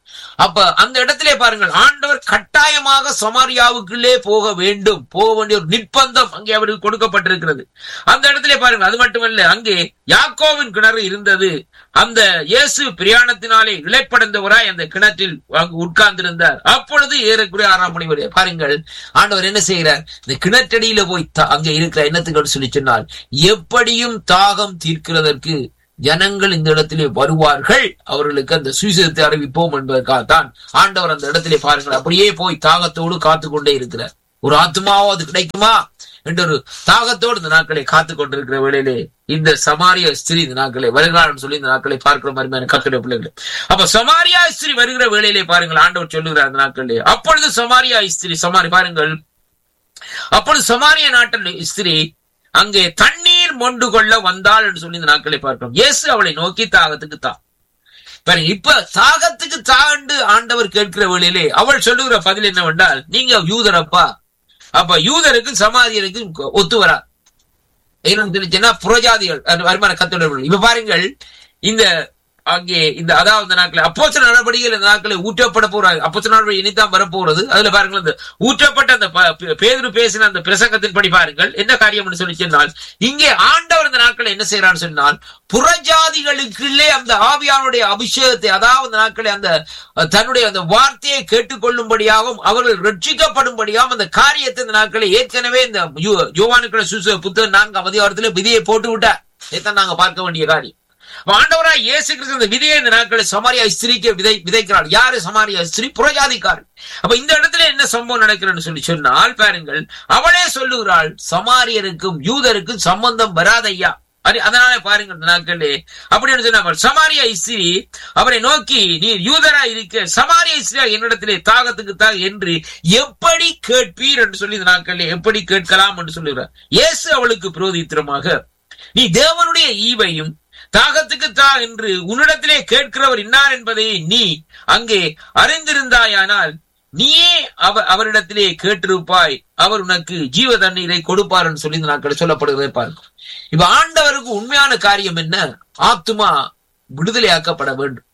அப்ப அந்த இடத்திலே பாருங்கள் ஆண்டவர் கட்டாயமாக சமாரியாவுக்குள்ளே போக வேண்டும் போக வேண்டிய ஒரு நிர்பந்தம் அங்கே அவருக்கு கொடுக்கப்பட்டிருக்கிறது அந்த இடத்திலே பாருங்கள் அது மட்டுமல்ல அங்கே யாக்கோவின் கிணறு இருந்தது அந்த இயேசு பிரயாணத்தினாலே இழைப்படைந்தவராய் அந்த கிணற்றில் அங்கு உட்கார்ந்திருந்தார் அப்பொழுது ஏறக்குறைய ஆறாம் மணி வரை பாருங்கள் ஆண்டவர் என்ன செய்கிறார் இந்த கிணற்றடியில போய் தா- அங்கே இருக்கிற எண்ணத்துக்கு சொல்லி சொன்னால் எப்படியும் தாகம் தீர்க்கிறதற்கு ஜனங்கள் இந்த இடத்திலே வருவார்கள் அவர்களுக்கு அந்த சுவிசேஷத்தை அறிவிப்போம் என்பதற்காகத்தான் ஆண்டவர் அந்த இடத்திலே பாருங்கள் அப்படியே போய் தாகத்தோடு காத்து கொண்டே இருக்கிறார் ஒரு ஆத்மாவது கிடைக்குமா என்ற ஒரு தாகத்தோடு இந்த நாட்களை காத்து கொண்டிருக்கிற வேளையிலே இந்த சமாரிய ஸ்திரீ இந்த நாட்களை வருகிறான் சொல்லி இந்த நாட்களை பார்க்கிற மாதிரி கத்துடைய பிள்ளைகள் அப்ப சமாரியா ஸ்திரீ வருகிற வேளையிலே பாருங்கள் ஆண்டவர் சொல்லுகிறார் அந்த நாட்களிலே அப்பொழுது சமாரியா ஸ்திரீ சமாரி பாருங்கள் அப்பொழுது சமாரிய நாட்டின் ஸ்திரீ அங்கே தண்ணீர் மொண்டு கொள்ள வந்தாள் என்று சொல்லி இந்த நாட்களை பார்க்கிறோம் இயேசு அவளை நோக்கி தாகத்துக்கு தா பாருங்க இப்ப தாகத்துக்கு தாண்டு ஆண்டவர் கேட்கிற வேளையிலே அவள் சொல்லுகிற பதில் என்னவென்றால் நீங்க யூதரப்பா அப்ப யூதருக்கு சமாரியருக்கு ஒத்து வரா என்னன்னு தெரிஞ்சுன்னா புரஜாதிகள் அந்த வருமான கத்தோடர்கள் இப்ப பாருங்கள் இந்த அங்கே இந்த அதாவது இந்த நாட்கள் அப்போச்ச நடவடிக்கைகள் இந்த நாட்களை ஊற்றப்பட போறாங்க அப்போச்ச நடவடிக்கை இனித்தான் வரப்போறது அதுல பாருங்கள் இந்த ஊற்றப்பட்ட அந்த ப- பே- பேதுரு பேசின அந்த பிரசங்கத்தின் படி பாருங்கள் என்ன காரியம் சொல்லி சொன்னால் இங்கே ஆண்டவர் இந்த நாட்களை என்ன செய்யறான்னு சொன்னால் புறஜாதிகளுக்குள்ளே அந்த ஆவியானுடைய அபிஷேகத்தை அதாவது இந்த நாட்களை அந்த அஹ், தன்னுடைய அந்த வார்த்தையை கேட்டுக்கொள்ளும்படியாகவும் அவர்கள் ரட்சிக்கப்படும்படியாகவும் அந்த காரியத்தை இந்த நாட்களை ஏற்கனவே இந்த யோ- யோவானுக்களை சுச புத்தகம் நான்காம் அதிகாரத்தில் விதியை போட்டு விட்டார் இதைத்தான் நாங்க பார்க்க வேண்டிய காரியம் அப்ப ஆண்டவராய் இயேசு கிறிஸ்து இந்த விதையை இந்த நாட்களை சமாரியா ஸ்திரீக்கு விதை விதைக்கிறார் யாரு சமாரியா ஸ்திரீ புறஜாதிக்காரன் அப்ப இந்த இடத்துல என்ன சம்பவம் நடக்கிறன்னு சொல்லி சொன்னால் பாருங்கள் அவளே சொல்லுகிறாள் சமாரியருக்கும் யூதருக்கும் சம்பந்தம் வராதையா அது- அதனால பாருங்கள் இந்த நாட்களே அப்படின்னு சொன்னாங்க சமாரியா ஸ்திரீ அவரை நோக்கி நீர் யூதரா இருக்க சமாரியா ஸ்திரீ என்னிடத்திலே தாகத்துக்கு தாக என்று எப்படி கேட்பீர் என்று சொல்லி இந்த நாட்களே எப்படி கேட்கலாம் என்று சொல்லுகிறார் இயேசு அவளுக்கு புரோதித்திரமாக நீ தேவனுடைய ஈவையும் தாகத்துக்கு தா என்று உன்னிடத்திலே கேட்கிறவர் இன்னார் என்பதை நீ அங்கே அறிந்திருந்தாயானால் நீயே அவ அவரிடத்திலே கேட்டிருப்பாய் அவர் உனக்கு ஜீவ தண்ணீரை கொடுப்பார் என்று சொல்லி இந்த நாட்கள் சொல்லப்படுவதை பார்க்கும் இப்ப ஆண்டவருக்கு உண்மையான காரியம் என்ன ஆத்துமா விடுதலையாக்கப்பட வேண்டும்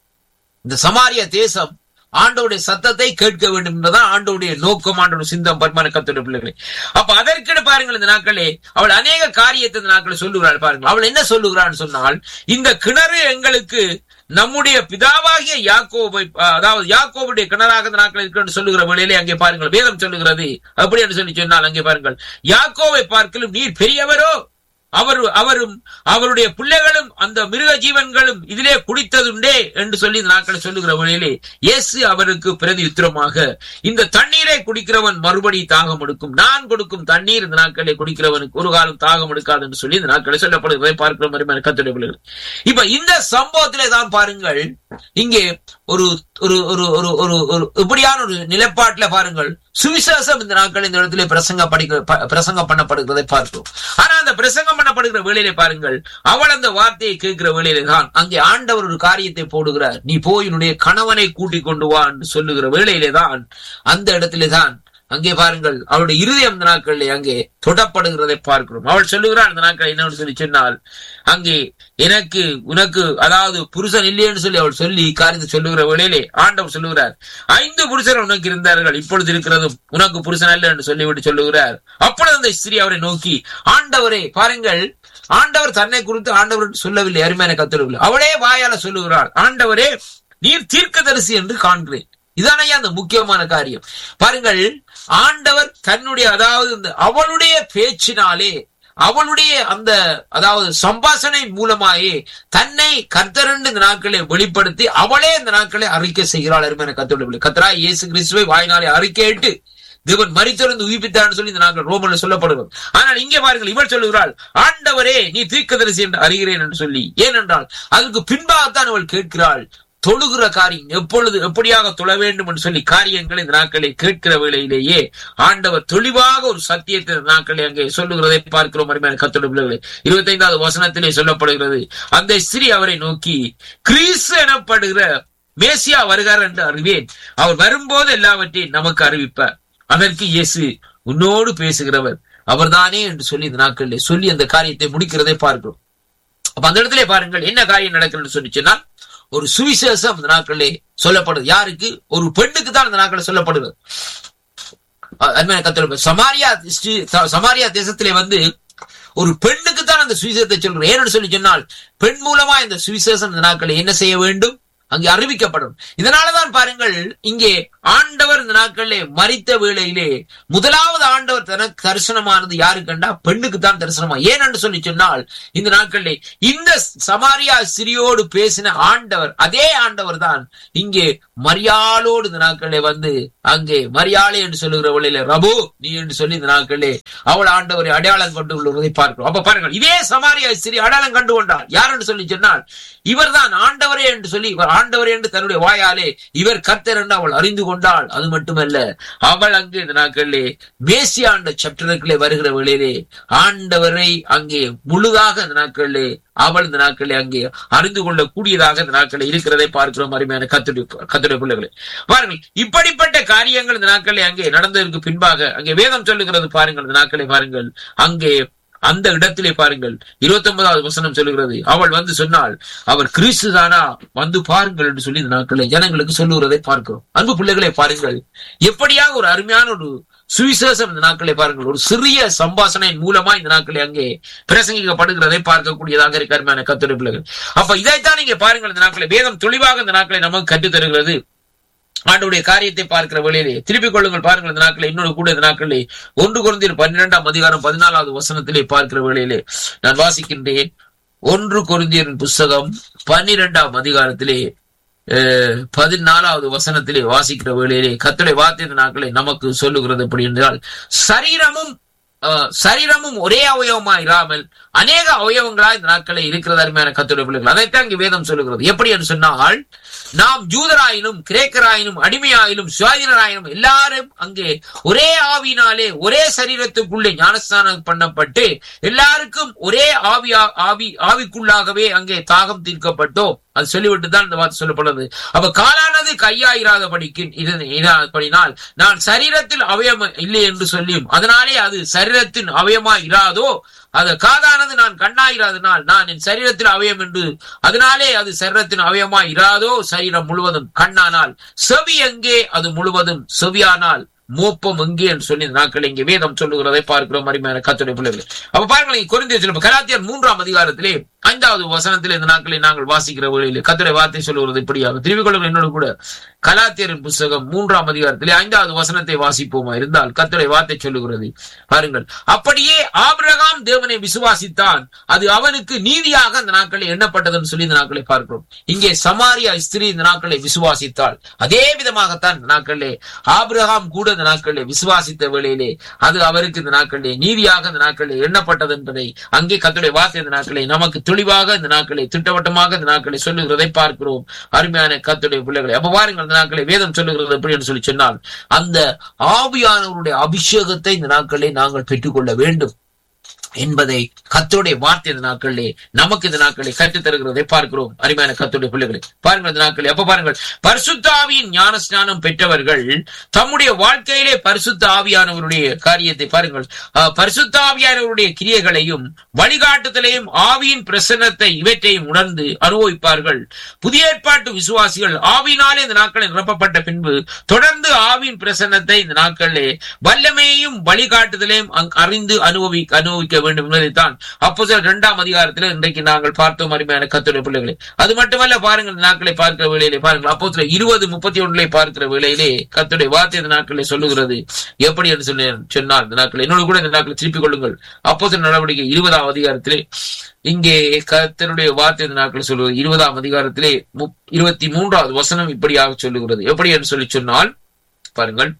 இந்த சமாரிய தேசம் ஆண்டவுடைய சத்தத்தை கேட்க வேண்டும் என்பதுதான் ஆண்டவுடைய நோக்கம் ஆண்டோட சிந்தம் பர்மான கத்துடைய பிள்ளைகளை அப்ப அதற்கிட பாருங்கள் இந்த நாட்களே அவள் அநேக காரியத்தை இந்த நாட்களை சொல்லுகிறாள் பாருங்கள் அவள் என்ன சொல்லுகிறான்னு சொன்னால் இந்த கிணறு எங்களுக்கு நம்முடைய பிதாவாகிய யாக்கோபை அதாவது யாக்கோபுடைய கிணறாக இந்த நாட்கள் இருக்கிறது சொல்லுகிற வேளையிலே அங்கே பாருங்கள் வேதம் சொல்லுகிறது அப்படி என்று சொல்லி சொன்னால் அங்கே பாருங்கள் யாக்கோவை பார்க்கலும் நீர் பெரியவரோ அவர் அவரும் அவருடைய பிள்ளைகளும் அந்த மிருக ஜீவன்களும் இதிலே குடித்ததுண்டே என்று சொல்லி இந்த நாட்களை சொல்லுகிற வழியிலே இயேசு அவருக்கு பிரதி உத்திரமாக இந்த தண்ணீரை குடிக்கிறவன் மறுபடி தாகம் எடுக்கும் நான் கொடுக்கும் தண்ணீர் இந்த நாட்களை குடிக்கிறவனுக்கு ஒரு காலம் தாகம் எடுக்காது என்று சொல்லி இந்த நாட்களை சொல்லப்படுவதை பார்க்கிற மாதிரி கத்துடைய பிள்ளைகள் இப்ப இந்த சம்பவத்திலே தான் பாருங்கள் இங்கே ஒரு ஒரு ஒரு ஒரு ஒரு ஒரு இப்படியான ஒரு நிலைப்பாட்டில பாருங்கள் சுவிசேஷம் இந்த நாட்கள் இந்த இடத்திலே பிரசங்க படிக்க ப- பிரசங்கம் பண்ணப்படுகிறதை பார்க்கிறோம் ஆனா அந்த பிரசங்கம் பண்ணப்படுகிற வேளையிலே பாருங்கள் அவள் அந்த வார்த்தையை கேட்கிற வேளையிலே தான் அங்கே ஆண்டவர் ஒரு காரியத்தை போடுகிறார் நீ போய் உன்னுடைய கணவனை கூட்டிக் கொண்டு வா என்று சொல்லுகிற வேளையிலே தான் அந்த இடத்திலே தான் அங்கே பாருங்கள் அவளுடைய இருதயம் இந்த நாட்களிலே அங்கே தொடப்படுகிறதை பார்க்கிறோம் அவள் சொல்லுகிறாள் இந்த நாட்கள் என்னன்னு சொல்லி சொன்னால் அங்கே எனக்கு உனக்கு அதாவது புருஷன் இல்லையென்று சொல்லி அவள் சொல்லி காரியத்தை சொல்லுகிற வேளையிலே ஆண்டவர் சொல்லுகிறார் ஐந்து புருஷர் உனக்கு இருந்தார்கள் இப்பொழுது இருக்கிறதும் உனக்கு புருஷன் அல்ல என்று சொல்லிவிட்டு சொல்லுகிறார் அப்பொழுது அந்த ஸ்திரீ அவரை நோக்கி ஆண்டவரே பாருங்கள் ஆண்டவர் தன்னை குறித்து ஆண்டவர் சொல்லவில்லை அருமையான கத்தொழுவில்லை அவளே வாயால சொல்லுகிறாள் ஆண்டவரே நீர் தீர்க்கதரிசி என்று காண்கிறேன் இதானையா அந்த முக்கியமான காரியம் பாருங்கள் ஆண்டவர் தன்னுடைய அதாவது இந்த அவளுடைய பேச்சினாலே அவளுடைய அந்த அதாவது சம்பாஷணை மூலமாயே தன்னை கர்த்தரண்டு இந்த நாட்களை வெளிப்படுத்தி அவளே இந்த நாட்களை அறிக்கை செய்கிறாள் அருமையான கத்தோடு கத்தரா இயேசு கிறிஸ்துவை வாய்னாலே அறிக்கையிட்டு தேவன் மறித்திருந்து உயிர்ப்பித்தான்னு சொல்லி இந்த நாட்கள் ரோமன்ல சொல்லப்படுவது ஆனால் இங்கே பாருங்கள் இவள் சொல்லுகிறாள் ஆண்டவரே நீ தீர்க்கதரிசி என்று அறிகிறேன் என்று சொல்லி ஏனென்றால் அதற்கு பின்பாகத்தான் அவள் கேட்கிறாள் தொழுகிற காரியம் எப்பொழுது எப்படியாக தொழ வேண்டும் என்று சொல்லி காரியங்களை இந்த நாட்களை கேட்கிற வேளையிலேயே ஆண்டவர் தெளிவாக ஒரு சத்தியத்தை இந்த நாட்களை அங்கே சொல்லுகிறதை பார்க்கிறோம் அருமையான கத்தோட பிள்ளைகளை இருபத்தைந்தாவது வசனத்திலே சொல்லப்படுகிறது அந்த ஸ்திரீ அவரை நோக்கி கிறிஸ்து எனப்படுகிற மேசியா வருகிறார் என்று அறிவேன் அவர் வரும்போது எல்லாவற்றையும் நமக்கு அறிவிப்பார் அதற்கு இயேசு உன்னோடு பேசுகிறவர் அவர்தானே என்று சொல்லி இந்த நாட்களிலே சொல்லி அந்த காரியத்தை முடிக்கிறதை பார்க்கிறோம் அப்ப அந்த இடத்திலே பாருங்கள் என்ன காரியம் நடக்கிறது சொல்லி சொன்னால் ஒரு சுவிசேஷம் இந்த நாட்களிலே சொல்லப்படுது யாருக்கு ஒரு பெண்ணுக்கு தான் இந்த நாட்களில் சொல்லப்படுகிறது அஹ் அருமையான கத்தோலிக்க சமாரியா ஸ்ரீ- ச- சமாரியா தேசத்திலே வந்து ஒரு பெண்ணுக்கு தான் அந்த சுவிசேஷத்தை சொல்றோம் ஏன்னு சொல்லி சொன்னால் பெண் மூலமா இந்த சுவிசேஷம் இந்த நாட்களில் என்ன செய்ய வேண்டும் அங்கே அறிவிக்கப்படும் இதனாலதான் பாருங்கள் இங்கே ஆண்டவர் இந்த நாட்களிலே மரித்த வேளையிலே முதலாவது ஆண்டவர் தனக்கு தரிசனமானது யாரு கண்டா பெண்ணுக்கு தான் தரிசனமா ஏனென்று சொல்லி சொன்னால் இந்த நாட்களிலே இந்த சமாரியா சிறியோடு பேசின ஆண்டவர் அதே ஆண்டவர் தான் இங்கே மரியாளோடு இந்த நாட்களிலே வந்து அங்கே மரியாளை என்று சொல்லுகிற வழியில ரபு நீ என்று சொல்லி இந்த நாட்களிலே அவள் ஆண்டவரை அடையாளம் கொண்டு கொள்வதை பார்க்கிறோம் அப்ப பாருங்கள் இதே சமாரியா சிறி அடையாளம் கண்டு கொண்டார் யார் என்று சொல்லி சொன்னால் இவர்தான் ஆண்டவரே என்று சொல்லி இவர் ஆண்டவரே என்று தன்னுடைய வாயாலே இவர் கர்த்தர் என்று அவள் அறிந்து கொண்டாள் அது மட்டுமல்ல அவள் அங்கே இந்த நாட்களிலே மேசியாண்ட சப்டருக்குள்ளே வருகிற வேளையிலே ஆண்டவரை அங்கே முழுதாக இந்த நாட்களிலே அவள் இந்த நாட்களிலே அங்கே அறிந்து கொள்ளக்கூடியதாக இந்த நாட்களில் இருக்கிறதை பார்க்கிறோம் அருமையான கத்துடைய கத்துடைய பிள்ளைகளை பாருங்கள் இப்படிப்பட்ட காரியங்கள் இந்த நாட்களில் அங்கே நடந்ததற்கு பின்பாக அங்கே வேதம் சொல்லுகிறது பாருங்கள் இந்த நாட்களை பாருங்கள் அங்கே அந்த இடத்திலே பாருங்கள் இருபத்தி ஒன்பதாவது வசனம் சொல்லுகிறது அவள் வந்து சொன்னால் அவர் கிறிஸ்து தானா வந்து பாருங்கள் என்று சொல்லி இந்த நாட்களை ஜனங்களுக்கு சொல்லுகிறதை பார்க்கிறோம் அன்பு பிள்ளைகளை பாருங்கள் எப்படியாக ஒரு அருமையான ஒரு சுவிசேஷம் இந்த நாட்களை பாருங்கள் ஒரு சிறிய சம்பாஷணையின் மூலமா இந்த நாட்களை அங்கே பிரசங்கிக்கப்படுகிறதை பார்க்கக்கூடியதாக இருக்கு அருமையான கத்துரை பிள்ளைகள் அப்ப இதைத்தான் நீங்க பாருங்கள் இந்த நாட்களை வேதம் தெளிவாக இந்த நாட்களை நமக்கு கற்றுத் தருகிறது ஆண்டவுடைய காரியத்தை பார்க்கிற வேளையிலே திருப்பிக் கொள்ளுங்கள் பாருங்கள் இந்த நாட்களில் இன்னொரு கூட இந்த நாட்களிலே ஒன்று குருந்தில் பன்னிரெண்டாம் அதிகாரம் பதினாலாவது வசனத்திலே பார்க்கிற வேளையிலே நான் வாசிக்கின்றேன் ஒன்று குருந்தியரின் புஸ்தகம் பன்னிரெண்டாம் அதிகாரத்திலே அஹ், பதினாலாவது வசனத்திலே வாசிக்கிற வேளையிலே கத்துடைய வார்த்தை இந்த நாட்களை நமக்கு சொல்லுகிறது எப்படி என்றால் சரீரமும் அஹ், சரீரமும் ஒரே அவயவமா இராமல் அநேக அவயவங்களா இந்த நாட்களில் இருக்கிறது அருமையான கத்துடைய பிள்ளைகள் அதைத்தான் இங்கு வேதம் சொல்லுகிறது எப்படி என்று சொன்னால் நாம் ஜூதராயினும் கிரேக்கராயினும் அடிமையாயினும் சுவாதீனராயினும் எல்லாரும் அங்கே ஒரே ஆவினாலே ஒரே சரீரத்துக்குள்ளே ஞானஸ்தானம் பண்ணப்பட்டு எல்லாருக்கும் ஒரே ஆவியா ஆவி ஆவிக்குள்ளாகவே அங்கே தாகம் தீர்க்கப்பட்டோம் அது சொல்லிவிட்டு தான் இந்த வார்த்தை சொல்லப்படுது அப்ப காலானது கையாயிராதபடிக்கு படினால் நான் சரீரத்தில் அவயம் இல்லை என்று சொல்லியும் அதனாலே அது சரீரத்தின் அவயமா இராதோ அது காதானது நான் கண்ணாயிராதனால் நான் என் சரீரத்தில் அவயம் என்று அதனாலே அது சரீரத்தின் அவயமா இராதோ சரீரம் முழுவதும் கண்ணானால் செவி எங்கே அது முழுவதும் செவியானால் மோப்பம் எங்கே என்று சொல்லி இந்த நாட்கள் இங்கே வேதம் சொல்லுகிறதை பார்க்கிறோம் அருமையான கத்துடைய பிள்ளைகள் அப்ப பாருங்கள் குறைந்த சொல்லும் கலாத்தியர் மூன்றாம் அதிகாரத்திலே ஐந்தாவது வசனத்திலே இந்த நாட்களை நாங்கள் வாசிக்கிற வழியிலே கத்துடைய வார்த்தை சொல்லுகிறது இப்படியாக திரும்பிக் கொள்ளுங்கள் என்னோடு கூட கலாத்தியரின் புஸ்தகம் மூன்றாம் அதிகாரத்திலே ஐந்தாவது வசனத்தை வாசிப்போமா இருந்தால் கத்துடைய வார்த்தை சொல்லுகிறது பாருங்கள் அப்படியே ஆபிரகாம் தேவனை விசுவாசித்தான் அது அவனுக்கு நீதியாக அந்த நாட்களை எண்ணப்பட்டதுன்னு சொல்லி இந்த நாட்களை பார்க்கிறோம் இங்கே சமாரியா ஸ்திரீ இந்த நாட்களை விசுவாசித்தாள் அதே விதமாகத்தான் இந்த நாட்களிலே ஆபிரகாம் கூட இந்த நாட்களிலே விசுவாசித்த வேளையிலே அது அவருக்கு இந்த நாட்களிலே நீதியாக இந்த நாட்களிலே எண்ணப்பட்டது என்பதை அங்கே கத்துடைய வார்த்தை இந்த நாட்களை நமக்கு தெளிவாக இந்த நாட்களை திட்டவட்டமாக இந்த நாட்களை சொல்லுகிறதை பார்க்கிறோம் அருமையான கத்துடைய பிள்ளைகளை அப்ப பாருங்கள் இந்த நாட்களை வேதம் சொல்லுகிறது எப்படி என்று சொல்லி சொன்னால் அந்த ஆவியானவருடைய அபிஷேகத்தை இந்த நாட்களை நாங்கள் பெற்றுக்கொள்ள வேண்டும் என்பதை கத்தருடைய வார்த்தை இந்த நாட்களிலே நமக்கு இந்த நாட்களை கற்றுத் தருகிறதை பார்க்கிறோம் அருமையான கத்தருடைய பிள்ளைகளை பாருங்கள் இந்த நாட்களை அப்ப பாருங்கள் பரிசுத்த ஆவியின் ஞான ஸ்நானம் பெற்றவர்கள் தம்முடைய வாழ்க்கையிலே பரிசுத்த ஆவியானவருடைய காரியத்தை பாருங்கள் அஹ், பரிசுத்த ஆவியானவருடைய கிரியைகளையும் வழிகாட்டுதலையும் ஆவியின் பிரசன்னத்தை இவற்றையும் உணர்ந்து அனுபவிப்பார்கள் புதிய ஏற்பாட்டு விசுவாசிகள் ஆவியினாலே இந்த நாட்களில் நிரப்பப்பட்ட பின்பு தொடர்ந்து ஆவியின் பிரசன்னத்தை இந்த நாட்களிலே வல்லமையையும் வழிகாட்டுதலையும் அங்- அறிந்து அனுபவி அனுபவிக்க வேண்டும் என்பதைத்தான் அப்போ இரண்டாம் அதிகாரத்தில் இன்றைக்கு நாங்கள் பார்த்தோம் அருமையான கத்துடைய பிள்ளைகளை அது மட்டுமல்ல பாருங்கள் இந்த நாட்களை பார்க்கிற வேளையிலே பாருங்கள் அப்போ இருபது முப்பத்தி ஒன்றிலே பார்க்கிற வேளையிலே கத்துடைய வார்த்தை இந்த நாட்களை சொல்லுகிறது எப்படி என்று சொல்லி சொன்னால் இந்த நாட்களை என்னோடு கூட இந்த நாட்களை திருப்பிக் கொள்ளுங்கள் அப்போ நடவடிக்கை இருபதாம் அதிகாரத்திலே இங்கே கர்த்தருடைய வார்த்தை இந்த நாட்கள் சொல்லுவது இருபதாம் அதிகாரத்திலே முப்- இருபத்தி மூன்றாவது வசனம் இப்படியாக சொல்லுகிறது எப்படி என்று சொல்லி சொன்னால் பாருங்கள்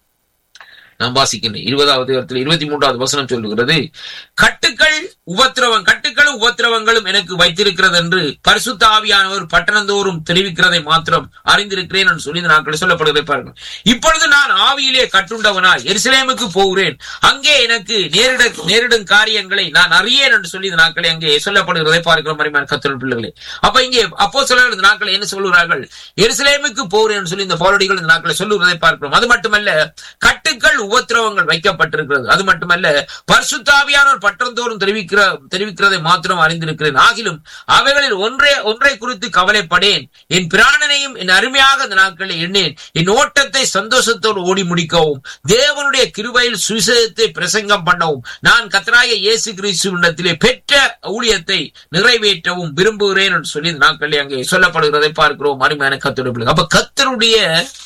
நான் வாசிக்கிறேன் இருபதாவது இடத்துல இருபத்தி மூன்றாவது வசனம் சொல்லுகிறது கட்டுக்கள் உபத்திரவம் கட்டுக்களும் உபத்திரவங்களும் எனக்கு வைத்திருக்கிறது என்று பரிசுத்த ஆவியானவர் பட்டணந்தோறும் தெரிவிக்கிறதை மாத்திரம் அறிந்திருக்கிறேன் என்று சொல்லி இந்த நாட்களில் சொல்லப்படுவதை பாருங்கள் இப்பொழுது நான் ஆவியிலே கட்டுண்டவனாய் எருசலேமுக்கு போகிறேன் அங்கே எனக்கு நேரிட நேரிடும் காரியங்களை நான் அறியேன் என்று சொல்லி இந்த நாட்களை அங்கே சொல்லப்படுகிறதை பார்க்கிறோம் மரிமான கத்தல் பிள்ளைகளே அப்ப இங்கே அப்போ சிலர் இந்த நாட்களை என்ன சொல்லுகிறார்கள் எருசலேமுக்கு போகிறேன் என்று சொல்லி இந்த போராடிகள் இந்த நாட்களை சொல்லுகிறதை பார்க்கிறோம் அது மட்டுமல்ல கட்டுக்கள் உபத்திரவங்கள் வைக்கப்பட்டிருக்கிறது அது மட்டுமல்ல பரிசுத்தாவியானோர் பற்றந்தோறும் தெரிவிக்கிற தெரிவிக்கிறதை மாத்திரம் அறிந்திருக்கிறேன் ஆகிலும் அவைகளில் ஒன்றே ஒன்றை குறித்து கவலைப்படேன் என் பிராணனையும் என் அருமையாக இந்த நாட்களில் எண்ணேன் என் ஓட்டத்தை சந்தோஷத்தோடு ஓடி முடிக்கவும் தேவனுடைய கிருபையில் சுவிசேஷத்தை பிரசங்கம் பண்ணவும் நான் கத்தராய இயேசு கிறிஸ்துவிடத்திலே பெற்ற ஊழியத்தை நிறைவேற்றவும் விரும்புகிறேன் என்று சொல்லி இந்த நாட்களில் அங்கே சொல்லப்படுகிறதை பார்க்கிறோம் அருமையான கத்தருடைய அப்ப கத்தருடைய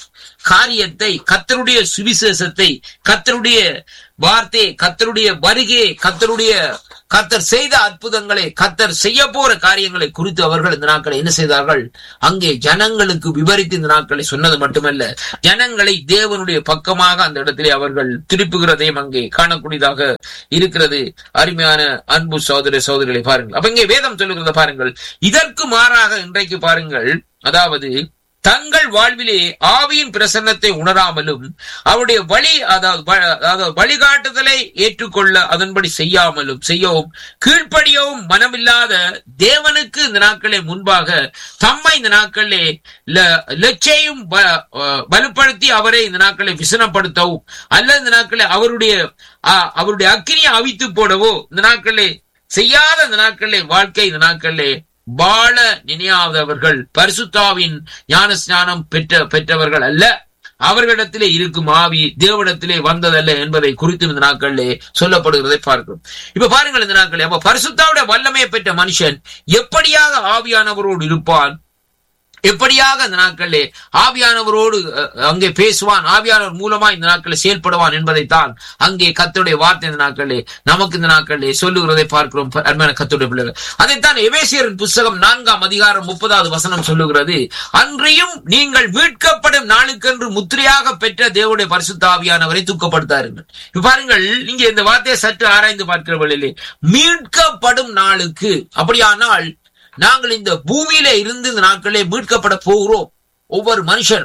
காரியத்தை கத்தருடைய சுவிசேஷத்தை கத்தருடைய வார்த்தை கத்தருடைய வருகை கத்தருடைய கத்தர் செய்த அற்புதங்களை கத்தர் செய்ய போற காரியங்களை குறித்து அவர்கள் இந்த நாட்களை என்ன செய்தார்கள் அங்கே ஜனங்களுக்கு விவரித்து இந்த நாட்களை சொன்னது மட்டுமல்ல ஜனங்களை தேவனுடைய பக்கமாக அந்த இடத்திலே அவர்கள் திருப்புகிறதையும் அங்கே காணக்கூடியதாக இருக்கிறது அருமையான அன்பு சோதர சோதரிகளை பாருங்கள் அப்ப இங்கே வேதம் சொல்லுகிறத பாருங்கள் இதற்கு மாறாக இன்றைக்கு பாருங்கள் அதாவது தங்கள் வாழ்விலே ஆவியின் பிரசன்னத்தை உணராமலும் அவருடைய வழி அதாவது வ- அதாவது வழிகாட்டுதலை ஏற்றுக்கொள்ள அதன்படி செய்யாமலும் செய்யவும் கீழ்ப்படியவும் மனமில்லாத தேவனுக்கு இந்த நாட்களே முன்பாக தம்மை இந்த நாட்களே ல- லட்சையும் ப- அஹ் வலுப்படுத்தி அவரை இந்த நாட்களை விசனப்படுத்தவும் அல்லது இந்த நாட்களே அவருடைய அஹ், அவருடைய அக்கினியை அவித்து போடவோ இந்த நாட்களே செய்யாத இந்த நாட்களே வாழ்க்கை இந்த நாட்களே வாழ நினையாதவர்கள் பரிசுத்தாவின் ஞான ஸ்நானம் பெற்ற பெற்றவர்கள் அல்ல அவர்களிடத்திலே இருக்கும் ஆவி தேவனிடத்திலே வந்ததல்ல என்பதை குறித்து இந்த நாட்களிலே சொல்லப்படுகிறதை பார்க்கிறோம் இப்ப பாருங்கள் இந்த நாட்களே அப்ப பரிசுத்தாவுடைய வல்லமையை பெற்ற மனுஷன் எப்படியாக ஆவியானவரோடு இருப்பான் எப்படியாக இந்த நாட்களிலே ஆவியானவரோடு அஹ், அங்கே பேசுவான் ஆவியானவர் மூலமா இந்த நாட்களில் செயல்படுவான் என்பதைத்தான் அங்கே கத்தருடைய வார்த்தை இந்த நாட்களிலே நமக்கு இந்த நாட்களிலே சொல்லுகிறதை பார்க்கிறோம் அருமையான கத்தருடைய பிள்ளைகள் அதைத்தான் எபேசியரின் புஸ்தகம் நான்காம் அதிகாரம் முப்பதாவது வசனம் சொல்லுகிறது அன்றியும் நீங்கள் மீட்கப்படும் நாளுக்கென்று முத்திரையாக பெற்ற தேவனுடைய பரிசுத்த ஆவியானவரை தூக்கப்படுத்தாருங்கள் இப்ப பாருங்கள் நீங்க இந்த வார்த்தையை சற்று ஆராய்ந்து பார்க்கிறவர்களிலே மீட்கப்படும் நாளுக்கு அப்படியானால் நாங்கள் இந்த பூமியில இருந்து இந்த நாட்களே மீட்கப்பட போகிறோம் ஒவ்வொரு மனுஷன்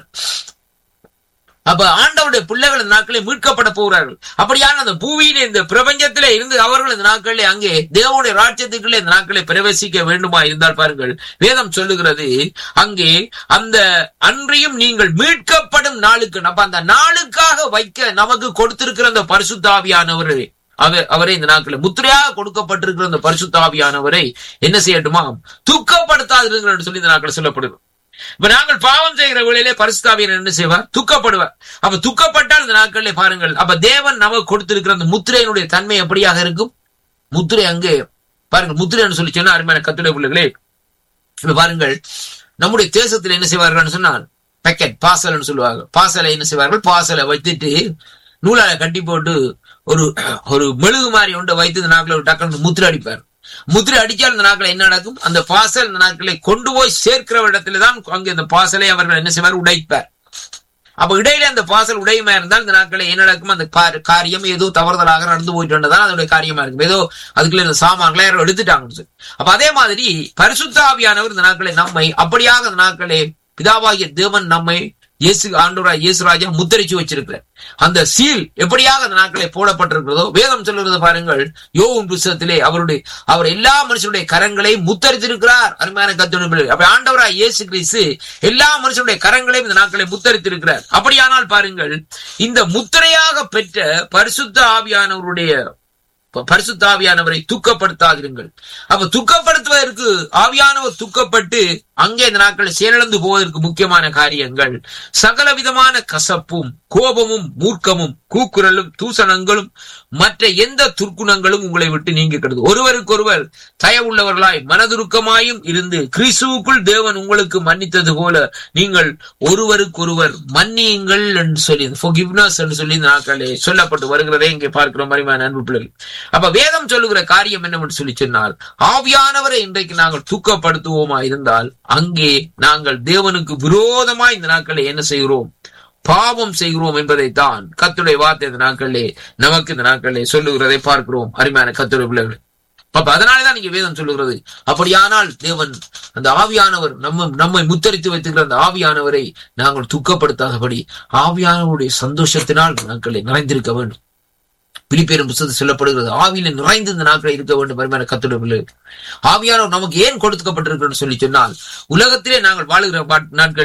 அப்ப ஆண்டவருடைய பிள்ளைகள் இந்த நாட்களே மீட்கப்பட போகிறார்கள் அப்படியான அந்த பூமியில இந்த பிரபஞ்சத்திலே இருந்து அவர்கள் இந்த நாட்களிலே அங்கே தேவனுடைய ராஜ்யத்துக்குள்ளே இந்த நாட்களை பிரவேசிக்க வேண்டுமா இருந்தால் பாருங்கள் வேதம் சொல்லுகிறது அங்கே அந்த அன்றையும் நீங்கள் மீட்கப்படும் நாளுக்கு அப்ப அந்த நாளுக்காக வைக்க நமக்கு கொடுத்திருக்கிற அந்த பரிசுத்தாவியானவரை அவர் அவரை இந்த நாட்களில் முத்திரையாக கொடுக்கப்பட்டிருக்கிற அந்த பரிசுத்தாவியானவரை என்ன செய்யட்டுமா துக்கப்படுத்தாதிருங்கள் என்று சொல்லி இந்த நாட்களில் சொல்லப்படுது இப்ப நாங்கள் பாவம் செய்கிற வேளையிலே பரிசுத்தாவியர் என்ன செய்வார் துக்கப்படுவார் அப்ப துக்கப்பட்டால் இந்த நாட்களிலே பாருங்கள் அப்ப தேவன் நமக்கு கொடுத்திருக்கிற அந்த முத்திரையினுடைய தன்மை எப்படியாக இருக்கும் முத்திரை அங்கே பாருங்கள் முத்திரைன்னு சொல்லி சொன்னா அருமையான கத்துடைய பிள்ளைகளே இப்ப பாருங்கள் நம்முடைய தேசத்தில் என்ன செய்வார்கள் சொன்னால் பேக்கெட் பாசல்னு சொல்லுவாங்க பாசலை என்ன செய்வார்கள் பாசலை வைத்துட்டு நூலால கட்டி போட்டு ஒரு ஒரு மெழுகு மாதிரி ஒன்றை வைத்து இந்த நாட்களை ஒரு டக்குனு முத்திரை அடிப்பார் முத்திரை அடிச்சால் இந்த நாட்களை என்ன நடக்கும் அந்த பாசல் இந்த நாட்களை கொண்டு போய் சேர்க்கிற இடத்துல தான் அங்கே அந்த பாசலை அவர்கள் என்ன செய்வார் உடைப்பார் அப்ப இடையில அந்த பாசல் உடையுமா இருந்தால் இந்த நாட்களை என்ன நடக்கும் அந்த கா- காரியம் ஏதோ தவறுதலாக நடந்து போயிட்டு வந்ததான் அதோட காரியமா இருக்கும் ஏதோ அதுக்குள்ள இந்த சாமான்களை யாரோ எடுத்துட்டாங்கன்னு சொல்லி அப்ப அதே மாதிரி பரிசுத்த ஆவியானவர் இந்த நாட்களை நம்மை அப்படியாக இந்த நாட்களே பிதாவாகிய தேவன் நம்மை இயேசு ஆண்டவராய் இயேசு ராஜா முத்தரிச்சு வச்சிருக்கிறார் அந்த சீல் எப்படியாக அந்த நாட்களை போடப்பட்டிருக்கிறதோ வேதம் சொல்லுகிறது பாருங்கள் யோவும் புஸ்தகத்திலே அவருடைய அவர் எல்லா மனுஷனுடைய கரங்களை முத்தரித்திருக்கிறார் அருமையான கத்துடைய அப்ப ஆண்டவராய் இயேசு கிறிஸ்து எல்லா மனுஷனுடைய கரங்களையும் இந்த நாட்களை முத்தரித்திருக்கிறார் அப்படியானால் பாருங்கள் இந்த முத்திரையாக பெற்ற பரிசுத்த ஆவியானவருடைய ப- பரிசுத்த ஆவியானவரை துக்கப்படுத்தாதிருங்கள் அப்ப துக்கப்படுத்துவதற்கு ஆவியானவர் துக்கப்பட்டு அங்கே இந்த நாட்கள் செயலிழந்து போவதற்கு முக்கியமான காரியங்கள் சகல விதமான கசப்பும் கோபமும் மூர்க்கமும் கூக்குரலும் தூசணங்களும் மற்ற எந்த துர்க்குணங்களும் உங்களை விட்டு நீங்குகிறது ஒருவருக்கொருவர் தயவுள்ளவர்களாய் மனதுருக்கமாயும் இருந்து கிறிஸ்துவுக்குள் தேவன் உங்களுக்கு மன்னித்தது போல நீங்கள் ஒருவருக்கொருவர் மன்னியுங்கள் என்று சொல்லி forgiveness என்று சொல்லி இந்த நாட்களே சொல்லப்பட்டு வருகிறதை இங்கே பார்க்கிறோம் மரிமான அன்பு பிள்ளைகள் அப்ப வேதம் சொல்லுகிற காரியம் என்னவென்று சொல்லி சொன்னால் ஆவியானவரை இன்றைக்கு நாங்கள் தூக்கப்படுத்துவோமா இருந்தால் அங்கே நாங்கள் தேவனுக்கு விரோதமாய் இந்த நாட்களை என்ன செய்கிறோம் பாவம் செய்கிறோம் என்பதைத்தான் கத்துடைய வார்த்தை இந்த நாட்களிலே நமக்கு இந்த நாட்களிலே சொல்லுகிறதை பார்க்கிறோம் அருமையான கத்துடைய பிள்ளைகள் அப்ப அதனாலதான் நீங்க வேதம் சொல்லுகிறது அப்படியானால் தேவன் அந்த ஆவியானவர் நம்ம நம்மை முத்தரித்து வைத்திருக்கிற அந்த ஆவியானவரை நாங்கள் துக்கப்படுத்தாதபடி ஆவியானவருடைய சந்தோஷத்தினால் இந்த நாட்களை நிறைந்திருக்க வேண்டும் பிலிப்பேரும் புத்தகத்தில் சொல்லப்படுகிறது ஆவியில நிறைந்து இந்த நாட்களை இருக்க வேண்டும் வருமான கத்துடைய பிள்ளைகள் ஆவியானவர் நமக்கு ஏன் கொடுக்கப்பட்டிருக்கிறன்னு சொல்லி சொன்னால் உலகத்திலே நாங்கள் வாழுகிற பாட்- நாட்களிலே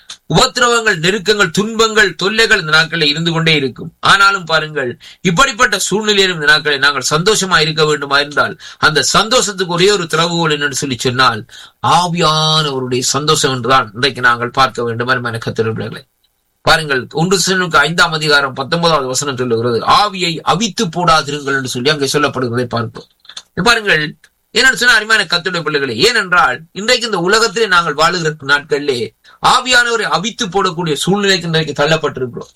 உபத்திரவங்கள் நெருக்கங்கள் துன்பங்கள் தொல்லைகள் இந்த நாட்களில் இருந்து கொண்டே இருக்கும் ஆனாலும் பாருங்கள் இப்படிப்பட்ட சூழ்நிலையிலும் இந்த நாட்களை நாங்கள் சந்தோஷமா இருக்க வேண்டுமா இருந்தால் அந்த சந்தோஷத்துக்கு ஒரே ஒரு திறவுகோல் என்னன்னு சொல்லி சொன்னால் ஆவியானவருடைய சந்தோஷம் என்றுதான் இன்றைக்கு நாங்கள் பார்க்க வேண்டும் அருமையான கத்திரர்களே பாருங்கள் ஒன்று சிலனுக்கு ஐந்தாம் அதிகாரம் பத்தொன்பதாவது வசனம் சொல்லுகிறது ஆவியை அவித்து போடாதிருங்கள் என்று சொல்லி அங்கே சொல்லப்படுகிறதை பார்ப்போம் இப்ப பாருங்கள் என்னன்னு சொன்னா அருமையான கத்துடைய பிள்ளைகளே ஏனென்றால் இன்றைக்கு இந்த உலகத்திலே நாங்கள் வாழுகிற நாட்களிலே ஆவியானவரை அவித்து போடக்கூடிய சூழ்நிலைக்கு இன்றைக்கு தள்ளப்பட்டிருக்கிறோம்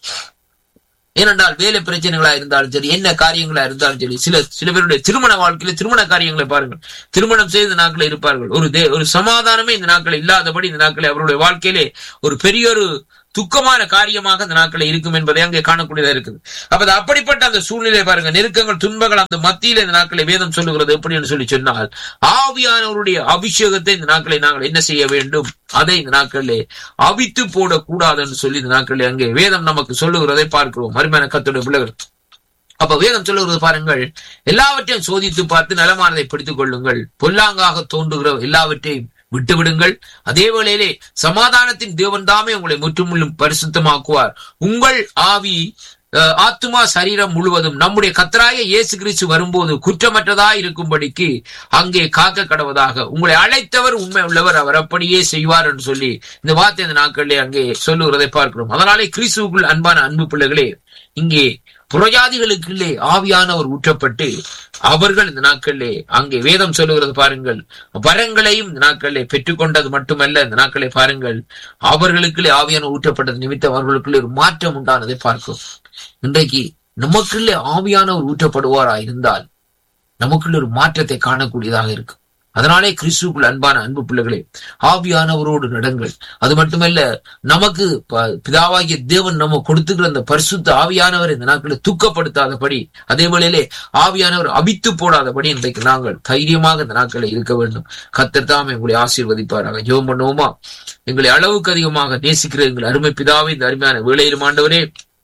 ஏனென்றால் வேலை பிரச்சனைகளா இருந்தாலும் சரி என்ன காரியங்களா இருந்தாலும் சரி சில சில பேருடைய திருமண வாழ்க்கையில திருமண காரியங்களை பாருங்கள் திருமணம் செய்து இந்த நாட்களில் இருப்பார்கள் ஒரு தே ஒரு சமாதானமே இந்த நாட்களில் இல்லாதபடி இந்த நாட்களில் அவருடைய வாழ்க்கையிலே ஒரு பெரிய ஒரு துக்கமான காரியமாக அந்த நாட்களில் இருக்கும் என்பதை அங்கே காணக்கூடியதா இருக்குது அப்ப அது அப்படிப்பட்ட அந்த சூழ்நிலை பாருங்க நெருக்கங்கள் துன்பங்கள் அந்த மத்தியில இந்த நாட்களை வேதம் சொல்லுகிறது எப்படின்னு சொல்லி சொன்னால் ஆவியானவருடைய அபிஷேகத்தை இந்த நாட்களை நாங்கள் என்ன செய்ய வேண்டும் அதை இந்த நாட்களிலே அவித்து போடக்கூடாதுன்னு சொல்லி இந்த நாட்களிலே அங்கே வேதம் நமக்கு சொல்லுகிறதை பார்க்கிறோம் அருமையான கத்துடைய பிள்ளைகள் அப்ப வேதம் சொல்லுகிறது பாருங்கள் எல்லாவற்றையும் சோதித்து பார்த்து நலமானதை பிடித்துக் கொள்ளுங்கள் பொல்லாங்காக தோன்றுகிற எல்லாவற்றையும் விட்டு விடுங்கள் அதே வேளையிலே சமாதானத்தின் தேவன் தாமே உங்களை முற்றுமுள்ளும் பரிசுத்தமாக்குவார் உங்கள் ஆவி அஹ், ஆத்துமா சரீரம் முழுவதும் நம்முடைய கத்தராய இயேசு கிறிஸ்து வரும்போது குற்றமற்றதா இருக்கும்படிக்கு அங்கே காக்க கடவதாக உங்களை அழைத்தவர் உண்மை உள்ளவர் அவர் அப்படியே செய்வார் என்று சொல்லி இந்த வார்த்தை இந்த நாட்களிலே அங்கே சொல்லுகிறதை பார்க்கிறோம் அதனாலே கிறிஸ்துவுக்குள் அன்பான அன்பு பிள்ளைகளே இங்கே புறஜாதிகளுக்குள்ளே ஆவியானவர் ஊற்றப்பட்டு அவர்கள் இந்த நாட்களிலே அங்கே வேதம் சொல்லுகிறது பாருங்கள் வரங்களையும் இந்த நாட்களிலே பெற்றுக்கொண்டது மட்டுமல்ல இந்த நாட்களை பாருங்கள் அவர்களுக்குள்ளே ஆவியான ஊற்றப்பட்டது நிமித்தம் அவர்களுக்குள்ளே ஒரு மாற்றம் உண்டானதை பார்க்கும் இன்றைக்கு நமக்குள்ளே ஆவியானவர் ஊற்றப்படுவாரா இருந்தால் நமக்குள்ள ஒரு மாற்றத்தை காணக்கூடியதாக இருக்கும் அதனாலே கிறிஸ்துக்குள் அன்பான அன்பு பிள்ளைகளே ஆவியானவரோடு நடங்கள் அது மட்டுமல்ல நமக்கு ப- பிதாவாகிய தேவன் நம்ம கொடுத்துக்கிற அந்த பரிசுத்த ஆவியானவர் இந்த நாட்களில் துக்கப்படுத்தாதபடி அதே வேளையிலே ஆவியானவர் அபித்து போடாதபடி இன்றைக்கு நாங்கள் தைரியமாக இந்த நாட்களில் இருக்க வேண்டும் கத்தர் தாமே உங்களை ஆசீர்வதிப்பாராக ஜெபம் பண்ணுவோமா எங்களை அளவுக்கு அதிகமாக நேசிக்கிற எங்கள் அருமை பிதாவே இந்த அருமையான வேளையிலும் ஆண்டவரே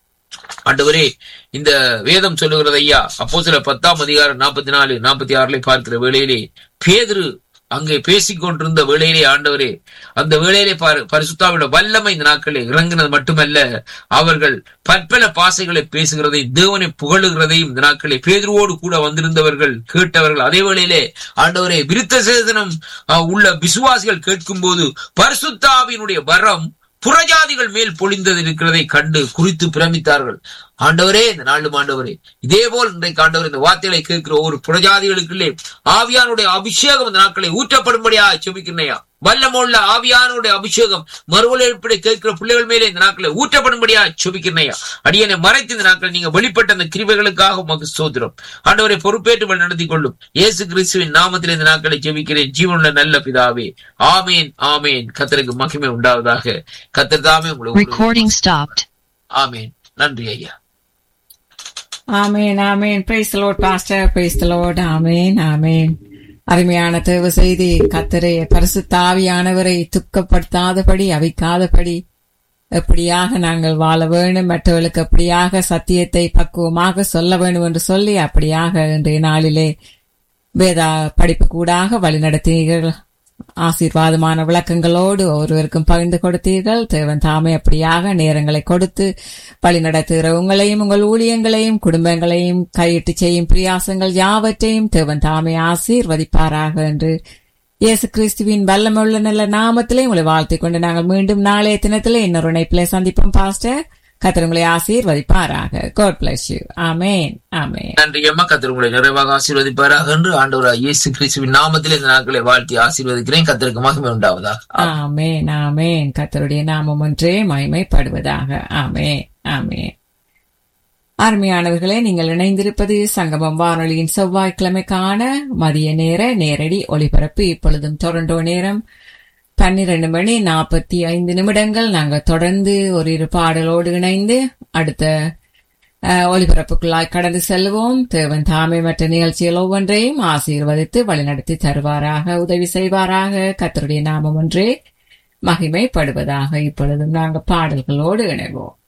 ஆண்டவரே இந்த வேதம் சொல்லுகிறது ஐயா அப்போ சில பத்தாம் அதிகாரம் நாற்பத்தி நாலு நாற்பத்தி ஆறுல பார்க்கிற வேளையிலே பேதுரு அங்கே பேசிக் கொண்டிருந்த வேளையிலே ஆண்டவரே அந்த வேளையிலே பாரு பரிசுத்தாவோட வல்லமை இந்த நாட்களில் இறங்கினது மட்டுமல்ல அவர்கள் பற்பல பாசைகளை பேசுகிறதையும் தேவனை புகழுகிறதையும் இந்த நாட்களில் பேதுருவோடு கூட வந்திருந்தவர்கள் கேட்டவர்கள் அதே வேளையிலே ஆண்டவரே விருத்த சேதனம் அஹ், உள்ள விசுவாசிகள் கேட்கும்போது பரிசுத்தாவினுடைய வரம் புறஜாதிகள் மேல் பொழிந்தது இருக்கிறதை கண்டு குறித்து பிரமித்தார்கள் ஆண்டவரே இந்த நாளும் ஆண்டவரே இதே போல் இன்றைக்கு ஆண்டவர் இந்த வார்த்தைகளை கேட்கிற ஒவ்வொரு புறஜாதிகளுக்குள்ளே ஆவியானுடைய அபிஷேகம் இந்த நாட்களை ஊற்றப்படும்படியா செபிக்கிறனையா வல்லமுள்ள ஆவியானுடைய அபிஷேகம் மறுவழைப்படை கேட்கிற பிள்ளைகள் மேலே இந்த நாட்களை ஊற்றப்படும்படியா செபிக்கிறனையா அடியனை மறைத்து இந்த நாட்கள் நீங்க வெளிப்பட்ட அந்த கிருபைகளுக்காக உமக்கு சோதரம் ஆண்டவரை பொறுப்பேற்று வழி நடத்தி கொள்ளும் இயேசு கிறிஸ்துவின் நாமத்தில் இந்த நாட்களை ஜெபிக்கிறேன் ஜீவனுள்ள நல்ல பிதாவே ஆமேன் ஆமேன் கத்தருக்கு மகிமை உண்டாவதாக கத்தர் தாமே உங்களை Recording stopped. ஆமேன் நன்றி ஐயா ஆமேன் ஆமேன் praise Lord pastor praise Lord ஆமேன் ஆமேன் அருமையான தேவ செய்தி கத்தரை பரிசுத்தாவியானவரை துக்கப்படுத்தாதபடி அவிக்காதபடி எப்படியாக நாங்கள் வாழ வேண்டும் மற்றவர்களுக்கு எப்படியாக சத்தியத்தை பக்குவமாக சொல்ல வேண்டும் என்று சொல்லி அப்படியாக இன்றைய நாளிலே வேதா படிப்பு கூடாக வழிநடத்தினீர்கள் ஆசீர்வாதமான விளக்கங்களோடு ஒருவருக்கும் பகிர்ந்து கொடுத்தீர்கள் தேவன் தாமே அப்படியாக நேரங்களை கொடுத்து வழி நடத்துகிற உங்களையும் உங்கள் ஊழியங்களையும் குடும்பங்களையும் கையிட்டு செய்யும் பிரியாசங்கள் யாவற்றையும் தேவன் தாமே ஆசீர்வதிப்பாராக என்று இயேசு கிறிஸ்துவின் வல்லமுள்ள நல்ல நாமத்திலே உங்களை வாழ்த்திக் கொண்டு நாங்கள் மீண்டும் நாளைய தினத்திலே இன்னொரு இணைப்பிலே சந்திப்போம் பாஸ்டர் கத்தர் உங்களை ஆசீர்வதிப்பாராக காட் பிளஸ் யூ ஆமேன் ஆமேன் நன்றி அம்மா கத்தர் உங்களை நிறைவாக ஆசீர்வதிப்பாராக என்று ஆண்டவராக இயேசு கிறிஸ்துவின் நாமத்தில் இந்த நாட்களை வாழ்த்தி ஆசீர்வதிக்கிறேன் கத்தருக்கு மகிமை உண்டாவதாக ஆமேன் ஆமேன் கத்தருடைய நாமம் ஒன்றே மகிமைப்படுவதாக ஆமேன் ஆமேன் அருமையானவர்களே நீங்கள் இணைந்திருப்பது சங்கமம் வானொலியின் செவ்வாய்க்கிழமைக்கான மதிய நேர நேரடி ஒளிபரப்பு இப்பொழுதும் டொரண்டோ நேரம் பன்னிரண்டு மணி நாற்பத்தி ஐந்து நிமிடங்கள் நாங்கள் தொடர்ந்து ஒரு இரு பாடலோடு இணைந்து அடுத்த அஹ், ஒளிபரப்புக்குள்ளாய் கடந்து செல்வோம் தேவன் தாமே மற்ற நிகழ்ச்சிகள் ஒவ்வொன்றையும் ஆசீர்வதித்து வழிநடத்தி தருவாராக உதவி செய்வாராக கத்தருடைய நாமம் ஒன்றே மகிமைப்படுவதாக இப்பொழுதும் நாங்கள் பாடல்களோடு இணைவோம்